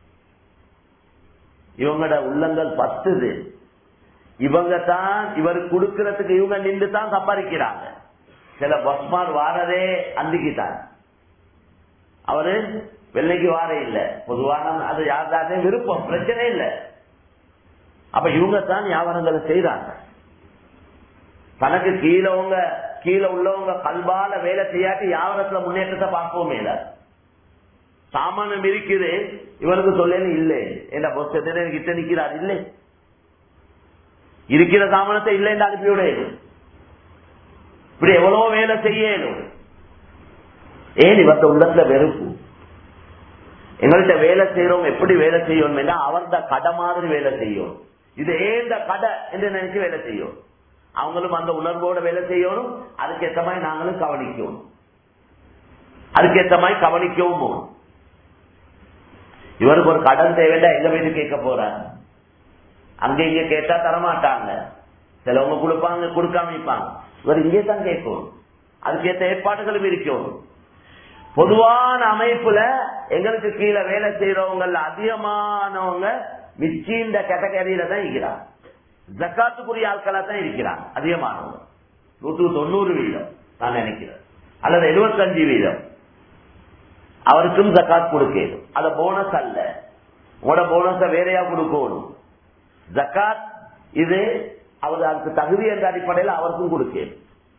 இவங்களோட உள்ளங்கள் பத்துது இவங்க தான் இவர் கொடுக்கறதுக்கு இவங்க நின்று தான் சம்பாதிக்கிறாங்க சில பஸ்மார் வாரதே அந்திக்கு தான் அவரு வெள்ளைக்கு வார இல்ல பொதுவான அது யாருதானே விருப்பம் பிரச்சனை இல்ல அப்ப இவங்க தான் வியாபாரங்களை செய்யறாங்க தனக்கு கீழவங்க கீழே உள்ளவங்க கல்வால வேலை செய்யாட்டி வியாபாரத்துல முன்னேற்றத்தை பார்க்கவும் இல்ல சாமானம் இருக்குது இவனுக்கு சொல்லணும் இல்லை என்ன பொஸ் கிட்ட நிக்கிறார் இல்லை இருக்கிற சாமானத்தை இல்லை என்று அனுப்பிவிட இப்படி எவ்வளவு வேலை செய்யணும் ஏன் இவத்த உள்ளத்துல வெறுப்பு எங்கள்கிட்ட வேலை செய்யறோம் எப்படி வேலை செய்யணும் அவர்த கடை மாதிரி வேலை செய்யும் இது ஏந்த கடை என்று நினைச்சு வேலை செய்யும் அவங்களும் அந்த உணர்வோட வேலை செய்யணும் அதுக்கேற்ற மாதிரி நாங்களும் கவனிக்கணும் அதுக்கேற்ற மாதிரி கவனிக்கவும் போகணும் இவருக்கு ஒரு கடன் தேவையில்லை எங்க வீட்டு கேட்க போறாங்க அங்க இங்க கேட்டா தரமாட்டாங்க சிலவங்க கொடுப்பாங்க கொடுக்காம வைப்பாங்க இவர் இங்கே தான் கேட்கணும் அதுக்கேற்ற ஏற்பாடுகளும் இருக்கணும் பொதுவான அமைப்புல எங்களுக்கு கீழே வேலை செய்யறவங்க அதிகமானவங்க மிச்சின்ற கேட்டகரியில தான் இருக்கிறாங்க ஜக்காத்துக்குரிய ஆட்களா தான் இருக்கிறாங்க அதிகமானவங்க நூற்று தொண்ணூறு வீதம் நான் நினைக்கிறேன் அல்லது எழுபத்தஞ்சு வீதம் அவருக்கும் ஜக்காத் கொடுக்கணும் அத போனஸ் அல்ல உங்களோட போனஸ வேறையா கொடுக்கணும் ஜக்காத் இது அவர் அதுக்கு தகுதி என்ற அடிப்படையில் அவருக்கும் கொடுக்கணும்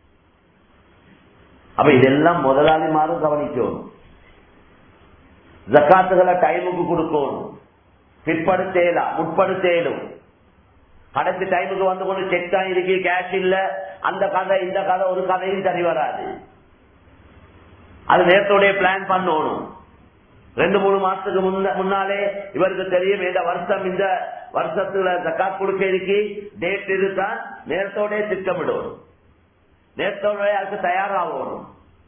அப்ப இதெல்லாம் முதலாளிமாரும் கவனிக்கணும் ஜக்காத்துகளை டைமுக்கு கொடுக்கணும் பிற்படுத்தேலாம் முற்படுத்தேலும் கடைசி டைமுக்கு வந்து கொண்டு செக் தான் இருக்கு கேஷ் இல்ல அந்த கதை இந்த கதை ஒரு கதையும் சரி வராது அது நேரத்தோடைய பிளான் பண்ணணும் ரெண்டு மூணு மாசத்துக்கு முன்னாலே இவருக்கு தெரியும் இந்த வருஷம் இந்த வருஷத்துல ஜக்காத் கொடுக்க இருக்கு டேட் இருக்கா நேரத்தோட திட்டமிடணும் நேரத்தோட அதுக்கு தயாராகணும்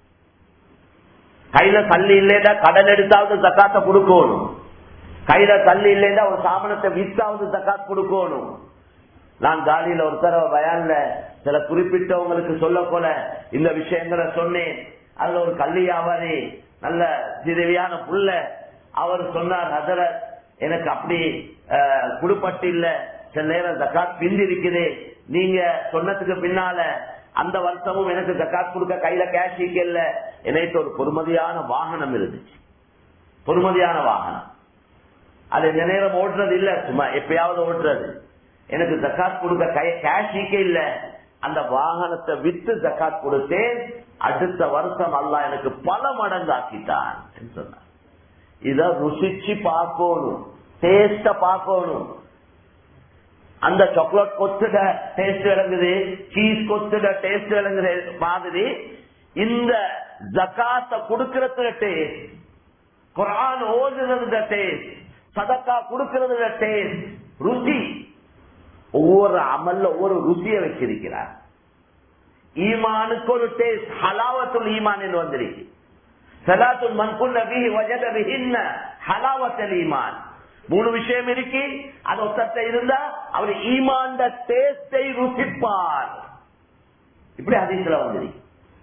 கையில தள்ளி இல்லைன்னா கடன் எடுத்தாவது ஜக்காத்த கொடுக்கணும் கையில தள்ளி இல்லைன்னா ஒரு சாமனத்தை வித்தாவது ஜக்காத் கொடுக்கணும் நான் காலியில ஒரு தடவை பயான்ல சில குறிப்பிட்டவங்களுக்கு சொல்ல போல இந்த விஷயங்களை சொன்னேன் அதுல ஒரு கல்வி வியாபாரி நல்ல சிறுவியான புள்ள அவர் சொன்னார் ஹசரத் எனக்கு அப்படி குடுப்பட்டு இல்ல சில நேரம் ஜக்காத் பிந்தி இருக்குது நீங்க சொன்னதுக்கு பின்னால அந்த வருஷமும் எனக்கு ஜக்காத் கொடுக்க கையில கேஷ் இல்ல எனக்கு ஒரு பொறுமதியான வாகனம் இருந்துச்சு பொறுமதியான வாகனம் அது இந்த நேரம் ஓட்டுறது இல்ல சும்மா எப்பயாவது ஓட்டுறது எனக்கு ஜக்காத் கொடுக்க கேஷ் இல்ல அந்த வாகனத்தை வித்து ஜக்காத் கொடுத்தேன் அடுத்த வருஷம் அல்ல எனக்கு பல மடங்கு ஆக்கிட்டான் சொன்னார் இத ருசிச்சு பார்க்கணும் டேஸ்ட பார்க்கணும் அந்த சாக்லேட் கொத்துட டேஸ்ட் விளங்குது சீஸ் கொத்துட டேஸ்ட் விளங்குற மாதிரி இந்த ஜக்காத்த கொடுக்கறதுல டேஸ்ட் குரான் ஓதுறது டேஸ்ட் சதக்கா கொடுக்கறது டேஸ்ட் ருசி ஒவ்வொரு அமல்ல ஒவ்வொரு ருசியை வச்சிருக்கிறார் ஈமானுக்கு ஒரு டேஸ்ட் ஹலாவத்துல் ஈமான் என்று வந்திருக்கு சலாத்துல் மன்குல்ல பிஹி வஜத பிஹின்ன ஹலாவத்தல் ஈமான் மூணு விஷயம் இருக்கு அது ஒத்தத்தை இருந்தா அவர் ஈமாண்ட டேஸ்டை ருசிப்பார் இப்படி அதிகத்துல வந்திருக்கு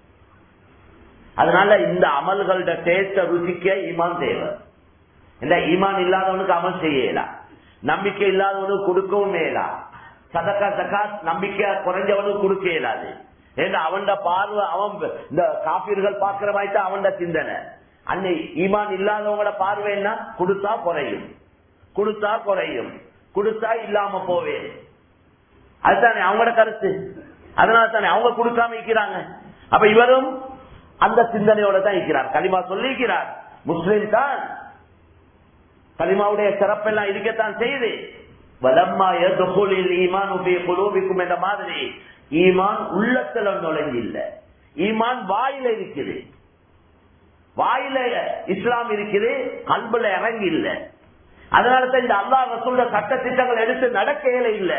அதனால இந்த அமல்களோட டேஸ்ட ருசிக்க ஈமான் தேவை இந்த ஈமான் இல்லாதவனுக்கு அமல் செய்யலாம் நம்பிக்கை இல்லாதவனுக்கு கொடுக்கவும் மேலாம் சதக்கா சக்காத் நம்பிக்கை குறைஞ்சவனுக்கு கொடுக்க இயலாது ஏன்னா அவன் பார்வை அவன் இந்த காப்பீர்கள் பாக்குற மாதிரி தான் அவன் சிந்தனை அன்னை ஈமான் இல்லாதவங்களோட பார்வை என்ன கொடுத்தா குறையும் கொடுத்தா குறையும் கொடுத்தா இல்லாம போவேன் அதுதானே அவங்களோட கருத்து அதனால தானே அவங்க கொடுக்காம இருக்கிறாங்க அப்ப இவரும் அந்த சிந்தனையோட தான் இருக்கிறார் களிமா சொல்லிக்கிறார் முஸ்லிம் தான் களிமாவுடைய சிறப்பெல்லாம் இருக்கத்தான் செய்து வலம்மா எதுகுலில் ஈமான் உபி குலூபிக்கும் என்ற மாதிரி ஈமான் உள்ளத்துல நுழைஞ்சு இல்ல ஈமான் வாயில இருக்குது வாயில இஸ்லாம் இருக்குது கல்புல இறங்கி இல்ல அதனால தான் இந்த அல்லா ரசூல்ல சட்ட திட்டங்கள் எடுத்து நடக்கையில இல்ல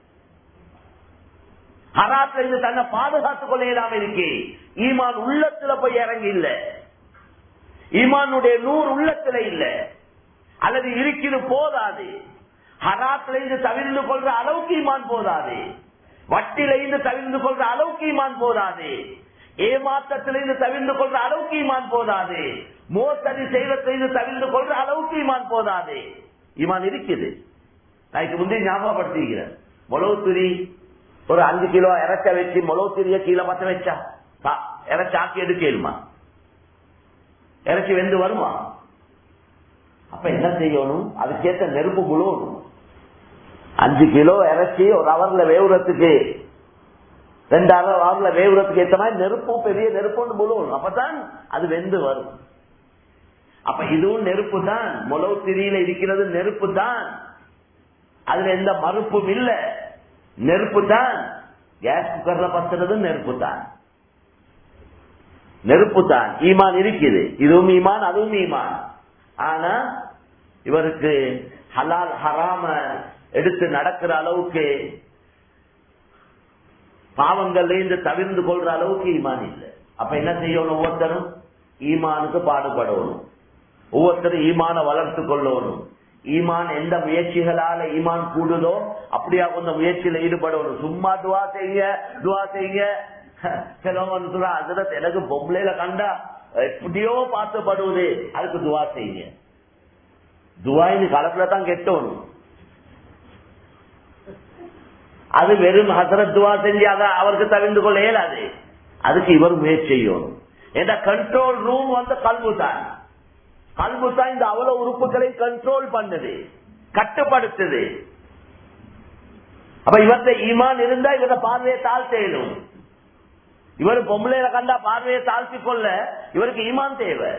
ஹராத்துல இருந்து தன்னை பாதுகாத்துக் கொள்ள இயலாம இருக்கு ஈமான் உள்ளத்துல போய் இறங்கி இல்ல ஈமானுடைய நூறு உள்ளத்துல இல்ல அல்லது இருக்கிறது போதாது ஹராத்துல இருந்து தவிர்ந்து கொள்ற அளவுக்கு ஈமான் போதாது வட்டில இருந்து தவிர்ந்து கொள்ற அளவுக்கு ஈமான் போதாது ஏமாற்றத்திலிருந்து தவிர்ந்து கொள்ற அளவுக்கு ஈமான் போதாது மோசடி செய்வதிலிருந்து தவிர்ந்து கொள்ற அளவுக்கு ஈமான் போதாது ஈமான் இருக்குது நான் முந்தைய ஞாபகப்படுத்திக்கிறேன் மொளவுத்துரி ஒரு அஞ்சு கிலோ இறச்ச வச்சு மொளவுத்துரிய கீழே பத்த வச்சா இறச்சி ஆக்கி எடுக்கலுமா இறச்சி வெந்து வருமா அப்ப என்ன செய்யணும் அதுக்கேற்ற நெருப்பு முழுவணும் அஞ்சு கிலோ இறச்சி ஒரு அவர்ல வேவுறதுக்கு ரெண்டு அவர்ல வேவுறதுக்கு ஏற்ற மாதிரி நெருப்பும் பெரிய நெருப்பு முழுவணும் அப்பதான் அது வெந்து வரும் அப்ப இதுவும் நெருப்பு தான் முளவு திரியில இருக்கிறது நெருப்பு தான் அதுல எந்த மறுப்பும் இல்ல நெருப்பு தான் கேஸ் குக்கர்ல பத்துறது நெருப்பு தான் நெருப்பு தான் ஈமான் இருக்குது இதுவும் ஈமான் அதுவும் ஈமான் ஆனா இவருக்கு ஹலால் ஹராம எடுத்து நடக்கிற அளவுக்கு பாவங்கள்ல இருந்து தவிர்ந்து கொள்ற அளவுக்கு ஈமான் இல்லை அப்ப என்ன செய்யணும் ஒவ்வொருத்தரும் ஈமானுக்கு பாடுபடணும் ஒவ்வொருத்தரும் ஈமான வளர்த்து கொள்ளணும் ஈமான் எந்த முயற்சிகளால ஈமான் கூடுதோ அப்படியா கொஞ்சம் முயற்சியில ஈடுபடணும் சும்மா துவா செய்யுங்க துவா செய்யுங்க சிலவங்க சொல்றா அதுல எனக்கு பொம்பளையில கண்டா எப்படியோ பார்த்துப்படுவது அதுக்கு துவா செய்யுங்க துவா இந்த காலத்துல தான் கெட்டணும் அது வெறும் ஹசரத் துவா செஞ்சு அதை அவருக்கு தவிர்ந்து கொள்ள இயலாது அதுக்கு இவர் முயற்சி செய்யணும் என்ற கண்ட்ரோல் ரூம் வந்து கல்வு தான் கல்வு தான் இந்த அவ்வளவு உறுப்புகளை கண்ட்ரோல் பண்ணுது கட்டுப்படுத்துது அப்ப இவர்த்த ஈமான் இருந்தா இவர பார்வையை தாழ்த்தேனும் இவர் பொம்பளையில கண்டா பார்வையை தாழ்த்தி கொள்ள இவருக்கு ஈமான் தேவை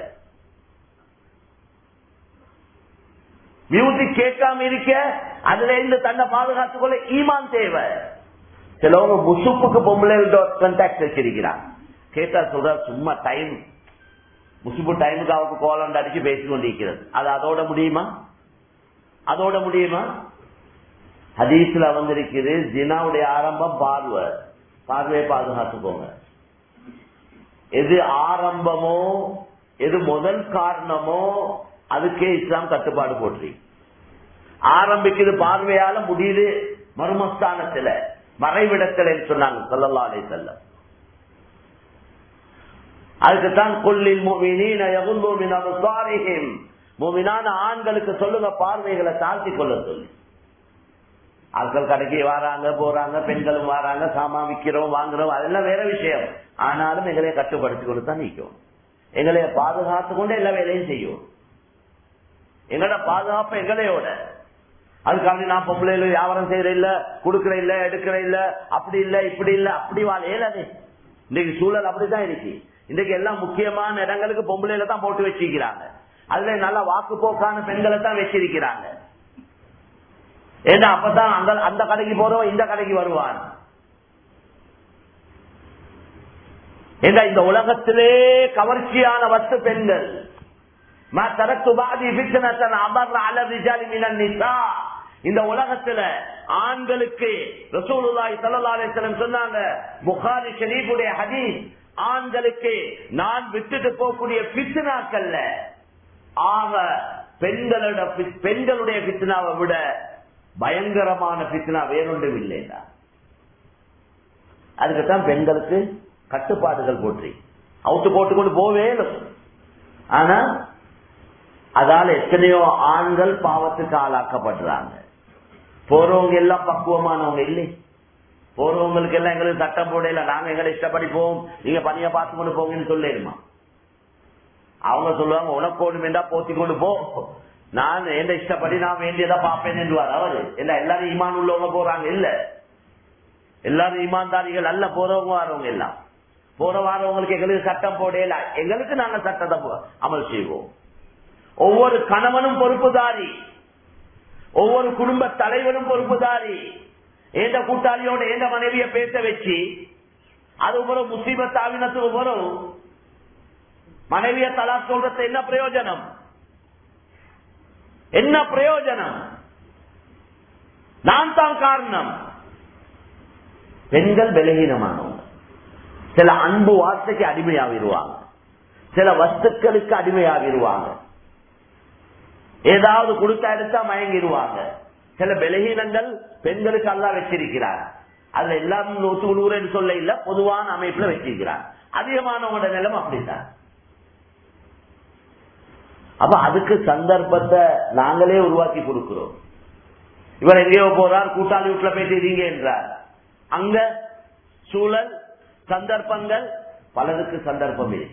மியூசிக் கேட்காம இருக்க அதுல இருந்து தன்னை பாதுகாத்துக் கொள்ள ஈமான் தேவை சிலவங்க முசுப்புக்கு பொம்பளைகளோட கண்டாக்ட் வச்சிருக்கிறான் கேட்டா சொல்ற சும்மா டைம் முசுப்பு டைமுக்கு அவருக்கு கோலம் அடிச்சு பேசிக் கொண்டிருக்கிறது அது அதோட முடியுமா அதோட முடியுமா ஹதீஸ்ல வந்திருக்குது ஜினாவுடைய ஆரம்பம் பார்வை பார்வையை பாதுகாத்துக்கோங்க எது ஆரம்பமோ எது முதல் காரணமோ அதுக்கே இஸ்லாம் கட்டுப்பாடு போட்டு ஆரம்பிக்குது பார்வையால முடியுது மர்மஸ்தானத்துல மறைவிடத்துல சொன்னாங்க சொல்லல்லா அலை செல்ல அதுக்குத்தான் கொல்லில் மூமினான ஆண்களுக்கு சொல்லுங்க பார்வைகளை தாழ்த்தி கொள்ள சொல்லி ஆட்கள் கடைக்கு வராங்க போறாங்க பெண்களும் வராங்க சாமா விக்கிறோம் வாங்குறோம் அதெல்லாம் வேற விஷயம் ஆனாலும் எங்களைய கட்டுப்படுத்தி கொண்டு தான் நிற்கும் எங்களைய பாதுகாத்து கொண்டு எல்லா வேலையும் செய்யும் எங்களோட பாதுகாப்பு எங்களையோட அதுக்காக நான் பொம்பளையில வியாபாரம் செய்யற இல்ல கொடுக்கற இல்ல எடுக்கிற இல்ல அப்படி இல்ல இப்படி இல்ல அப்படி வாழ இயலாது இன்னைக்கு சூழல் அப்படிதான் இருக்கு இன்னைக்கு எல்லாம் முக்கியமான இடங்களுக்கு பொம்பளையில தான் போட்டு வச்சிருக்கிறாங்க அதுல நல்ல வாக்கு போக்கான பெண்களை தான் வச்சிருக்கிறாங்க ஏன்னா அப்பதான் அங்க அந்த கடைக்கு போறோம் இந்த கடைக்கு வருவான் ஏன்னா இந்த உலகத்திலே கவர்ச்சியான வத்து பெண்கள் இந்த உலகத்துல ஆண்களுக்கு ரசூலுல்லாய் சல்லாசலம் சொன்னாங்க புகாரி ஷரீஃபுடைய ஹதீஸ் ஆண்களுக்கு நான் விட்டுட்டு போகக்கூடிய பித்னாக்கள்ல ஆக பெண்களோட பெண்களுடைய பித்னாவை விட பயங்கரமான பித்னா வேறொன்றும் இல்லைடா அதுக்குத்தான் பெண்களுக்கு கட்டுப்பாடுகள் போற்றி அவுட்டு போட்டுக்கொண்டு போவே ஆனா அதால எத்தனையோ ஆண்கள் பாவத்துக்கு ஆளாக்கப்படுறாங்க போறவங்க எல்லாம் பக்குவமானவங்க இல்லை போறவங்களுக்கு எல்லாம் எங்களுக்கு சட்டம் போடல நாங்க எங்களை இஷ்டப்படி போவோம் நீங்க பணிய பார்த்து கொண்டு போங்கன்னு சொல்லிடுமா அவங்க சொல்லுவாங்க உனக்கு ஒண்ணு வேண்டா போத்தி கொண்டு போ நான் எந்த இஷ்டப்படி நான் வேண்டியதா பார்ப்பேன் என்றுவார் அவரு இல்ல எல்லாரும் ஈமான் உள்ளவங்க போறாங்க இல்ல எல்லாரும் ஈமான்தாரிகள் அல்ல போறவங்க வரவங்க எல்லாம் போற வாரவங்களுக்கு எங்களுக்கு சட்டம் போடல எங்களுக்கு நாங்க சட்டத்தை அமல் செய்வோம் ஒவ்வொரு கணவனும் பொறுப்புதாரி ஒவ்வொரு குடும்ப தலைவனும் பொறுப்புதாரி எந்த கூட்டாளியோட எந்த மனைவிய பேச வச்சு அது ஒரு முசீபத் ஆவினத்துக்கு வரும் மனைவிய தலா சொல்றது என்ன பிரயோஜனம் என்ன பிரயோஜனம் நான் தான் காரணம் பெண்கள் பலகீனமானவங்க சில அன்பு வார்த்தைக்கு அடிமையாகிடுவாங்க சில வஸ்துக்களுக்கு அடிமையாகிடுவாங்க ஏதாவது கொடுத்தா எடுத்தா மயங்கிடுவாங்க சில பலகீனங்கள் பெண்களுக்கு அல்லா வச்சிருக்கிறார் அதுல எல்லாம் நூற்று நூறு சொல்ல இல்ல பொதுவான அமைப்புல வச்சிருக்கிறார் அதிகமானவங்களோட நிலம் அப்படித்தான் அப்ப அதுக்கு சந்தர்ப்பத்தை நாங்களே உருவாக்கி கொடுக்கிறோம் இவர் எங்கேயோ போறார் கூட்டாளி வீட்டுல போயிட்டு என்றார் அங்க சூழல் சந்தர்ப்பங்கள் பலருக்கு சந்தர்ப்பம் இல்லை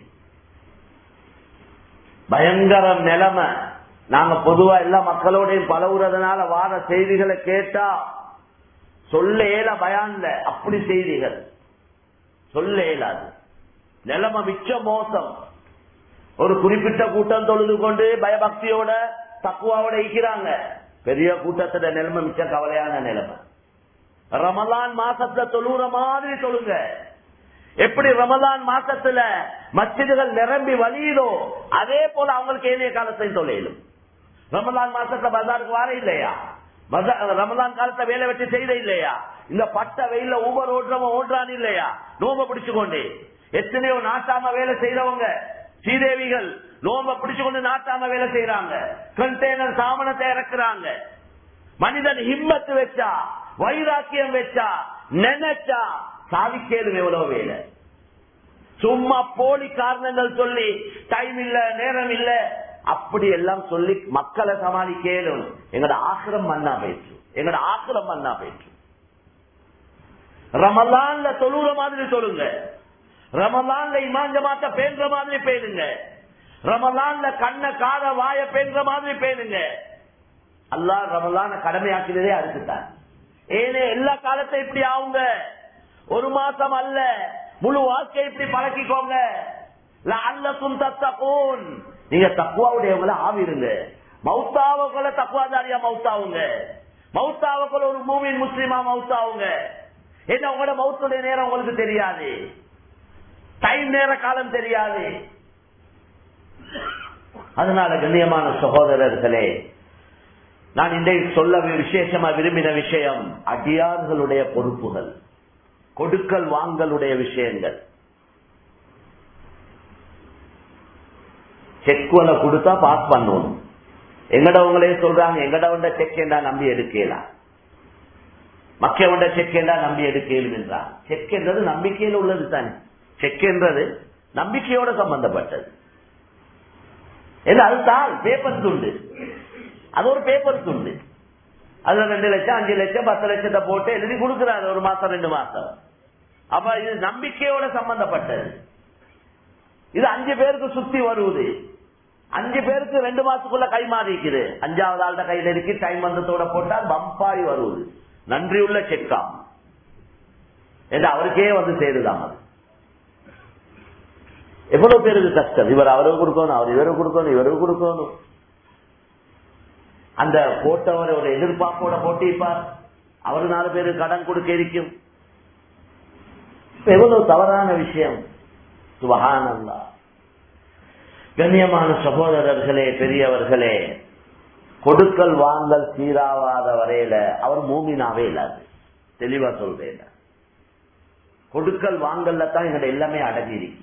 பயங்கர நிலைமை நாங்க பொதுவா எல்லா மக்களோடையும் பழகுறதுனால வார செய்திகளை கேட்டா சொல்ல இயல பயான்ல அப்படி செய்திகள் சொல்ல இயலாது நிலைமை மிச்ச மோசம் ஒரு குறிப்பிட்ட கூட்டம் தொழுது கொண்டு பயபக்தியோட தக்குவாவோட இருக்கிறாங்க பெரிய கூட்டத்தோட நிலைமை மிச்ச கவலையான நிலைமை ரமலான் மாசத்துல தொழுற மாதிரி சொல்லுங்க எப்படி ரமலான் மாசத்துல மஸ்ஜிதுகள் நிரம்பி வழியுதோ அதே போல அவங்களுக்கு ஏனைய காலத்தையும் தொழிலும் ரமலான் மாசத்துல பஜாருக்கு வார இல்லையா பஜா- ரமலான் காலத்தை வேலை வச்சு செய்த இல்லையா இந்த பட்ட வெயில ஊபர் ஓட்டுறவன் ஓட்டுறான் இல்லையா நோம்ப பிடிச்சு கொண்டு எத்தனையோ நாட்டாம வேலை செய்யறவங்க ஸ்ரீதேவிகள் நோம்ப பிடிச்சு கொண்டு நாட்டாம வேலை செய்யறாங்க கண்டெய்னர் சாமனத்தை இறக்குறாங்க மனிதன் ஹிம்மத்து வச்சா வைராக்கியம் வச்சா நினைச்சா சாதிக்கேது எவ்வளவு வேலை சும்மா போலி காரணங்கள் சொல்லி டைம் இல்ல நேரம் இல்ல அப்படி எல்லாம் சொல்லி மக்களை சமாளிக்கலும் எங்கட ஆசிரம் மண்ணா போயிற்று எங்கட ஆசிரம் மண்ணா போயிற்று ரமலான்ல தொழுற மாதிரி சொல்லுங்க ரமலான்ல இமாஞ்சமாத்த பேன்ற மாதிரி பேணுங்க ரமலான்ல கண்ண காத வாய பேன்ற மாதிரி பேணுங்க அல்லாஹ் ரமலான கடமையாக்கினதே அதுக்குத்தான் ஏனே எல்லா காலத்தையும் இப்படி ஆகுங்க ஒரு மாசம் அல்ல முழு வாழ்க்கை இப்படி பழக்கிக்கோங்க அல்லக்கும் தத்தகூன் நீங்க தக்குவாவுடையவங்கள ஆவிருங்க மௌத்தாவக்குள்ள தக்குவாதாரியா மௌத்தாவுங்க மௌத்தாவக்குள்ள ஒரு மூவின் முஸ்லிமா மௌத்தாவுங்க என்ன உங்களோட மௌத்துடைய நேரம் உங்களுக்கு தெரியாது டைம் நேர காலம் தெரியாது அதனால கண்ணியமான சகோதரர்களே நான் இன்றைக்கு சொல்ல விசேஷமா விரும்பின விஷயம் அடியார்களுடைய பொறுப்புகள் கொடுக்கல் வாங்கலுடைய விஷயங்கள் செக்குவலை கொடுத்தா பாஸ் பண்ணணும் எங்கடவங்களே சொல்றாங்க எங்கடவண்ட செக் என்றா நம்பி எடுக்கலாம் மக்கவண்ட செக் என்றா நம்பி எடுக்கலும் என்றான் செக் என்றது நம்பிக்கையில் உள்ளது தானே செக் என்றது நம்பிக்கையோட சம்பந்தப்பட்டது ஏன்னா அதுதான் பேப்பர் துண்டு அது ஒரு பேப்பர் துண்டு அதுல ரெண்டு லட்சம் அஞ்சு லட்சம் பத்து லட்சத்தை போட்டு எழுதி கொடுக்கிறாரு ஒரு மாசம் ரெண்டு மாசம் அப்ப இது நம்பிக்கையோட சம்பந்தப்பட்டது இது அஞ்சு பேருக்கு சுத்தி வருவது அஞ்சு பேருக்கு ரெண்டு மாசத்துக்குள்ள கை மாறிக்குது அஞ்சாவது ஆள்ட கையில இருக்கு டைம் வந்தத்தோட போட்டால் பம்பாய் வருவது நன்றியுள்ள செக்காம் என்று அவருக்கே வந்து சேருதாம் அது எவ்வளவு பேருக்கு கஷ்டம் இவர் அவருக்கு கொடுக்கணும் அவர் இவருக்கு கொடுக்கணும் இவருக்கு கொடுக்கணும் அந்த போட்டவர் ஒரு எதிர்பார்ப்போட போட்டிப்பார் அவரு நாலு பேருக்கு கடன் கொடுக்க இருக்கும் எவ்வளவு தவறான விஷயம் சுபகானந்தா கண்ணியமான சகோதரர்களே பெரியவர்களே கொடுக்கல் வாங்கல் சீராவாத வரையில அவர் மூமினாவே இல்லாது தெளிவா சொல்றேன் கொடுக்கல் வாங்கல்ல தான் எங்கட எல்லாமே அடங்கி இருக்கு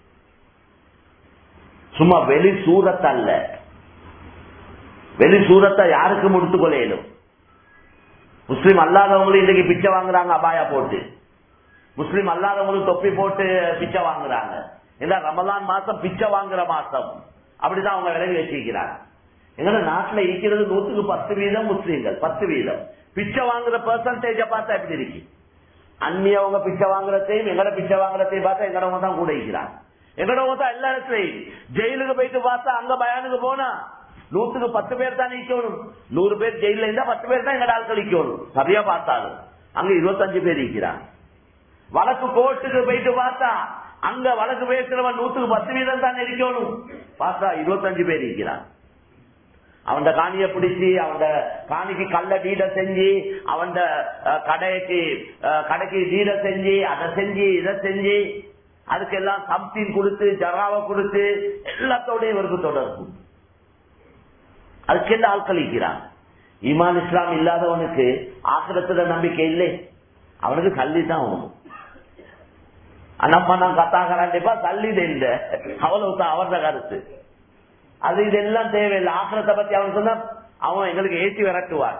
சும்மா வெளி சூரத்தல்ல வெளி சூரத்தை யாருக்கு முடித்து கொள்ளையிலும் முஸ்லீம் அல்லாதவங்களும் இன்னைக்கு பிச்சை வாங்குறாங்க அபாயா போட்டு முஸ்லீம் அல்லாதவங்களும் தொப்பி போட்டு பிச்சை வாங்குறாங்க ஏன்னா ரமலான் மாசம் பிச்சை வாங்குற மாசம் அப்படிதான் அவங்க விலகி வச்சிருக்கிறாங்க எங்க நாட்டுல இருக்கிறது நூத்துக்கு பத்து வீதம் முஸ்லீம்கள் பத்து வீதம் பிச்சை வாங்குற பெர்சன்டேஜ பார்த்தா எப்படி இருக்கு அந்நியவங்க பிச்சை வாங்குறதையும் எங்கட பிச்சை வாங்குறதையும் பார்த்தா எங்கடவங்க தான் கூட இருக்கிறாங்க எங்கடவங்க தான் எல்லா இடத்துலையும் ஜெயிலுக்கு போயிட்டு பார்த்தா அங்க பயானுக்கு போனா நூத்துக்கு பத்து பேர் தான் நிக்கணும் நூறு பேர் ஜெயில இருந்தா பத்து பேர் தான் எங்கட ஆட்கள் நிக்கணும் சரியா பார்த்தாலும் அங்க இருபத்தஞ்சு பேர் இருக்கிறாங்க வழக்கு கோர்ட்டுக்கு போயிட்டு பார்த்தா அங்க வழக்கு பேசுறவன் நூத்துக்கு பத்து வீதம் தான் இருக்கணும் பார்த்தா இருபத்தஞ்சு பேர் இருக்கிறான் அவன் காணிய பிடிச்சி அவன் காணிக்கு கல்ல டீட செஞ்சு அவன் கடைக்கு அஹ், கடைக்கு டீட செஞ்சு அதை செஞ்சு இதை செஞ்சு அதுக்கெல்லாம் சம்திங் கொடுத்து ஜராவை கொடுத்து எல்லாத்தோடய இவருக்கு தொடர்பு அதுக்கெல்லாம் ஆட்கள் இருக்கிறான் ஈமான் இஸ்லாம் இல்லாதவனுக்கு ஆசிரத்துல நம்பிக்கை இல்லை அவனுக்கு கல்வி தான் வேணும் நம்ம நான் கத்தாகிறாண்டிப்பா தள்ளிது இல்ல அவ்வளவுதான் அவரோட கருத்து அது இதெல்லாம் தேவையில்லை ஆசிரத்தை பத்தி அவன் சொன்னா அவன் எங்களுக்கு ஏற்றி விரட்டுவார்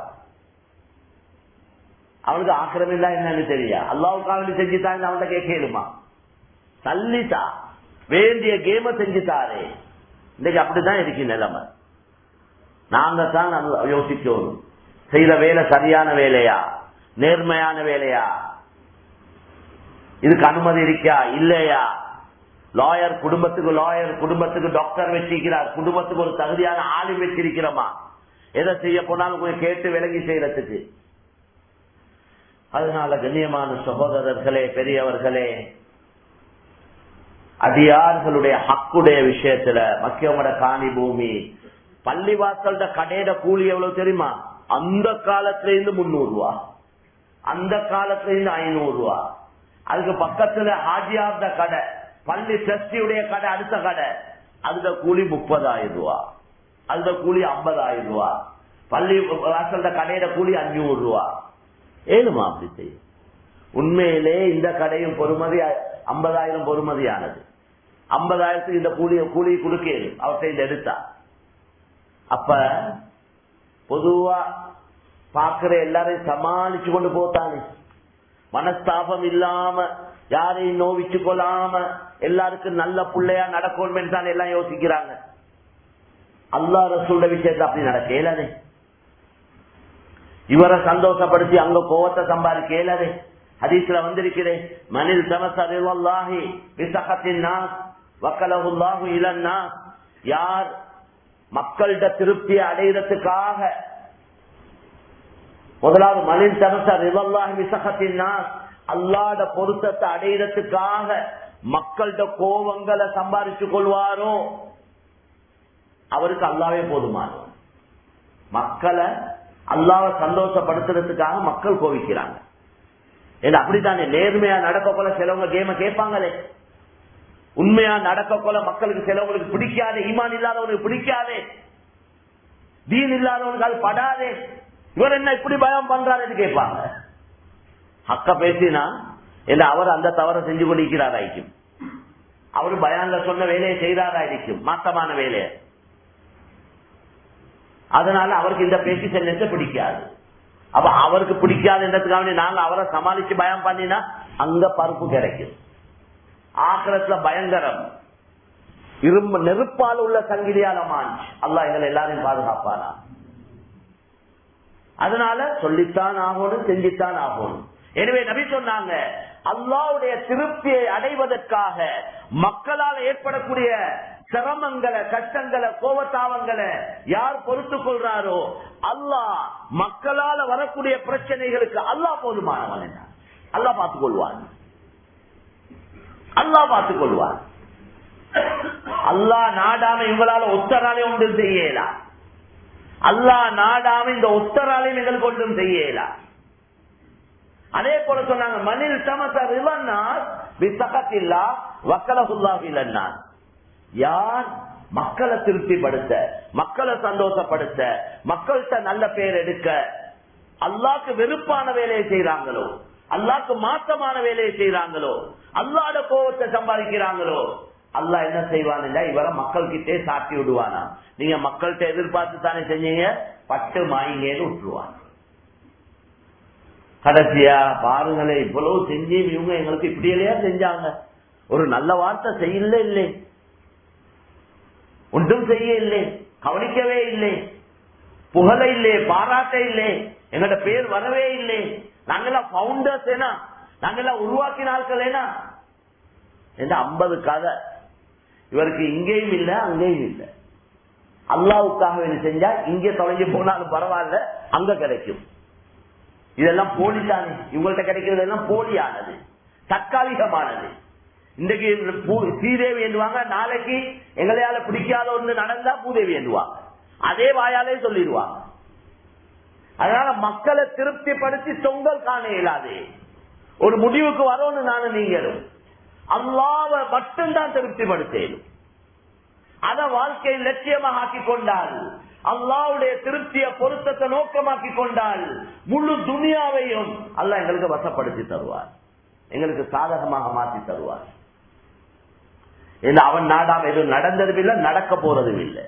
அவனுக்கு ஆக்கிரம் இல்ல என்னன்னு தெரியா அல்லாவுக்காக செஞ்சுதான் அவன்கிட்ட கேட்கலுமா தள்ளிட்டா வேண்டிய கேம செஞ்சுட்டாரே இன்னைக்கு அப்படிதான் இருக்கு நிலைமை நாங்க தான் நல்லா யோசிக்கணும் செய்யற வேலை சரியான வேலையா நேர்மையான வேலையா இதுக்கு அனுமதி இருக்கா இல்லையா லாயர் குடும்பத்துக்கு லாயர் குடும்பத்துக்கு டாக்டர் வச்சிருக்கிறார் குடும்பத்துக்கு ஒரு தகுதியான ஆளு வச்சிருக்கிறோமா எதை செய்ய போனாலும் கொஞ்சம் கேட்டு விலகி செய்யறதுக்கு அதனால கண்ணியமான சகோதரர்களே பெரியவர்களே அடியார்களுடைய ஹக்குடைய விஷயத்துல மக்கியவங்களோட காணி பூமி பள்ளிவாசல்ட கடையிட கூலி எவ்வளவு தெரியுமா அந்த காலத்துல இருந்து முன்னூறு ரூபா அந்த காலத்துல இருந்து ஐநூறு ரூபா அதுக்கு பக்கத்துல ஹாஜியார்த கடை பள்ளி டிரஸ்டியுடைய கடை அடுத்த கடை அதுல கூலி முப்பதாயிரம் ரூபா அதுல கூலி ஐம்பதாயிரம் ரூபா பள்ளி வாசல்ல கடையில கூலி அஞ்சூறு ரூபா ஏழுமா அப்படி செய்யும் உண்மையிலே இந்த கடையும் பொறுமதி ஐம்பதாயிரம் பொறுமதியானது ஐம்பதாயிரத்துக்கு இந்த கூலிய கூலி கொடுக்கேன் அவற்றை இந்த எடுத்தா அப்ப பொதுவா பாக்குற எல்லாரையும் சமாளிச்சு கொண்டு போத்தானே மனஸ்தாபம் இல்லாம யாரையும் நோவிச்சு கொள்ளாம எல்லாருக்கும் நல்ல பிள்ளையா நடக்கணும் தான் எல்லாம் யோசிக்கிறாங்க அல்லா ரசூல்ட விஷயத்துல அப்படி நடக்க இயலாதே இவரை சந்தோஷப்படுத்தி அங்க கோவத்தை சம்பாதிக்க இயலாதே ஹதீஸ்ல வந்திருக்கிறேன் மனில் தமசல்லாஹி விசகத்தின் வக்கலகுல்லாஹு இளன்னா யார் மக்கள்கிட்ட திருப்தியை அடைகிறதுக்காக முதலாவது மனில் தமசர் இவல்லாஹி விசகத்தின் அல்லாட பொருத்தத்தை அடைகிறதுக்காக மக்கள்கிட்ட கோவங்களை சம்பாதிச்சு கொள்வாரோ அவருக்கு அல்லாவே போதுமான மக்களை அல்லாவை சந்தோஷப்படுத்துறதுக்காக மக்கள் கோவிக்கிறாங்க அப்படித்தானே நேர்மையா நடக்க போல சிலவங்க கேம கேட்பாங்களே உண்மையா நடக்க போல மக்களுக்கு சிலவங்களுக்கு பிடிக்காது ஈமான் இல்லாதவனுக்கு பிடிக்காதே தீன் இல்லாதவனுக்கு அது படாதே இவர் என்ன இப்படி பயம் பண்றாருன்னு கேட்பாங்க அக்க பேசினா இல்ல அவர் அந்த தவறை செஞ்சு கொண்டிருக்கிறாராய்க்கும் அவரு பயான்ல சொன்ன வேலையை செய்தாராயிருக்கும் மாத்தமான வேலையை அதனால அவருக்கு இந்த பேச்சு செல்லத்தை பிடிக்காது அப்ப அவருக்கு பிடிக்காதுன்றதுக்காக நாங்க அவரை சமாளிச்சு பயம் பண்ணினா அங்க பருப்பு கிடைக்கும் ஆக்கிரத்துல பயங்கரம் இரும்பு நெருப்பால் உள்ள சங்கிலியால மாஞ்ச் அல்லா எங்களை எல்லாரையும் பாதுகாப்பானா அதனால சொல்லித்தான் ஆகணும் செஞ்சுத்தான் ஆகணும் எனவே நபி சொன்னாங்க அல்லாவுடைய திருப்தியை அடைவதற்காக மக்களால் ஏற்படக்கூடிய சிரமங்களை கஷ்டங்களை கோபத்தாவங்களை யார் பொறுத்து கொள்றாரோ அல்லாஹ் மக்களால வரக்கூடிய பிரச்சனைகளுக்கு அல்லாஹ் போதுமானவன் என்ன அல்லாஹ் பார்த்துக் கொள்வான் அல்லாஹ் பார்த்துக் கொள்வான் அல்லாஹ் நாடாம இவங்களால ஒத்தராலே ஒன்றும் செய்யலாம் அல்லாஹ் நாடாம இந்த ஒத்தராலையும் எங்களுக்கு ஒன்றும் செய்யலாம் அதே போல சொன்னாங்க மணில் சமசர் விசகத்தில்லா வக்கலகுல்லாவில்லா யார் மக்களை திருப்திப்படுத்த மக்களை சந்தோஷப்படுத்த மக்கள்கிட்ட நல்ல பேர் எடுக்க அல்லாக்கு வெறுப்பான வேலையை செய்யறாங்களோ அல்லாக்கு மாற்றமான வேலையை செய்யறாங்களோ அல்லாட கோபத்தை சம்பாதிக்கிறாங்களோ அல்லா என்ன செய்வான் இவரை மக்கள் கிட்டே சாட்டி விடுவானா நீங்க மக்கள்கிட்ட எதிர்பார்த்து தானே செஞ்சீங்க பட்டு மாயிங்கன்னு விட்டுருவான் கடைசியா பாருங்களேன் இவ்வளவு செஞ்சு இவங்க எங்களுக்கு இப்படி இல்லையா செஞ்சாங்க ஒரு நல்ல வார்த்தை செய்யல இல்லை ஒன்றும் செய்ய இல்லை கவனிக்கவே இல்லை புகழ இல்லை பாராட்ட இல்லை எங்கட பேர் வரவே இல்லை நாங்கெல்லாம் பவுண்டர்ஸ் ஏனா நாங்கெல்லாம் உருவாக்கின ஆட்கள் ஏனா இந்த ஐம்பது கதை இவருக்கு இங்கேயும் இல்லை அங்கேயும் இல்லை அல்லாவுக்காக வேண்டி செஞ்சா இங்கே தொலைஞ்சு போனாலும் பரவாயில்ல அங்க கிடைக்கும் இதெல்லாம் போலிதானே இவங்கள்ட்ட கிடைக்கிறது எல்லாம் போலியானது தற்காலிகமானது இன்றைக்கு ஸ்ரீதேவி என்றுவாங்க நாளைக்கு எங்களையால பிடிக்காத ஒன்று நடந்தா பூதேவி என்றுவாங்க அதே வாயாலே சொல்லிடுவாங்க அதனால மக்களை திருப்திப்படுத்தி தொங்கல் காண இயலாது ஒரு முடிவுக்கு வரணும் நானும் நீங்களும் அல்லாவை மட்டும்தான் திருப்திப்படுத்தேன் அத வாழ்க்கையை லட்சியமாக ஆக்கி கொண்டால் அல்லாவுடைய திருப்திய பொருத்தத்தை நோக்கமாக்கி கொண்டால் முழு துனியாவையும் அல்ல எங்களுக்கு வசப்படுத்தி தருவார் எங்களுக்கு சாதகமாக மாற்றி தருவார் அவன் நாடாம எதுவும் நடந்ததும் இல்லை நடக்க போறதும் இல்லை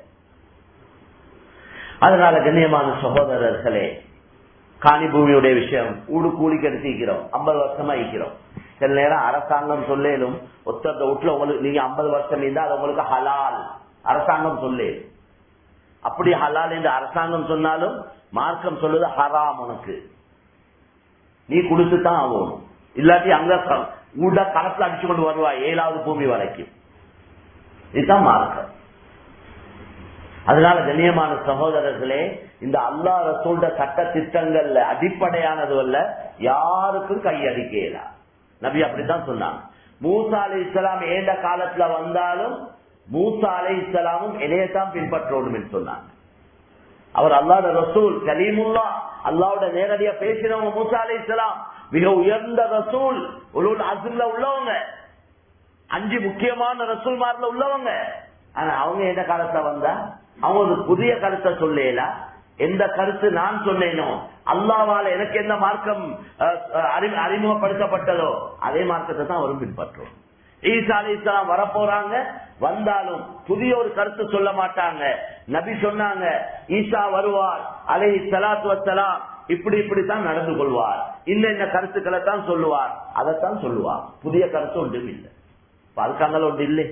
அதனால கண்ணியமான சகோதரர்களே காணி பூமியுடைய விஷயம் ஊடு கூலிக்கு எடுத்திருக்கிறோம் ஐம்பது வருஷமா இருக்கிறோம் சில நேரம் அரசாங்கம் சொல்லேலும் ஒத்தந்த வீட்டுல உங்களுக்கு நீங்க ஐம்பது வருஷம் இருந்தா அது உங்களுக்கு ஹலால் அரசாங்கம் சொல்லே அப்படி ஹலால் என்று அரசாங்கம் சொன்னாலும் மார்க்கம் சொல்லுது ஹராம் உனக்கு நீ கொடுத்துதான் ஆகணும் இல்லாட்டி அங்க ஊட கணத்துல அடிச்சு கொண்டு வருவா ஏழாவது பூமி வரைக்கும் இதுதான் மார்க்கம் அதனால கண்ணியமான சகோதரர்களே இந்த அல்லா ரசூல்ட சட்ட திட்டங்கள்ல அடிப்படையானது அல்ல யாருக்கும் கையடிக்கல நபி அப்படித்தான் சொன்னாங்க மூசா அலி இஸ்லாம் ஏண்ட காலத்துல வந்தாலும் மூசா அலை இஸ்லாமும் இணையத்தான் பின்பற்றணும் என்று சொன்னாங்க அவர் அல்லாத ரசூல் கலீமுல்லா அல்லாவோட நேரடியா பேசினவங்க மூசா அலை மிக உயர்ந்த ரசூல் உலூல் அசுல்ல உள்ளவங்க அஞ்சு முக்கியமான ரசூல்மார்ல உள்ளவங்க ஆனா அவங்க எந்த காலத்துல வந்தா அவங்க ஒரு புதிய கருத்தை சொல்லல எந்த கருத்து நான் சொன்னேனோ அல்லாவால எனக்கு எந்த மார்க்கம் அஹ், அஹ், அறி- அறிமுகப்படுத்தப்பட்டதோ அதே மார்க்கத்தை தான் அவரும் பின்பற்றும் ஈசா அலி இஸ்லாம் வரப்போறாங்க வந்தாலும் புதிய ஒரு கருத்து சொல்ல மாட்டாங்க நபி சொன்னாங்க ஈசா வருவார் அலை சலாத்து வசலாம் இப்படி இப்படித்தான் நடந்து கொள்வார் இந்த இந்த கருத்துக்களை தான் சொல்லுவார் அதைத்தான் சொல்லுவார் புதிய கருத்து ஒன்றும் இல்லை பழக்கங்கள் ஒன்று இல்லை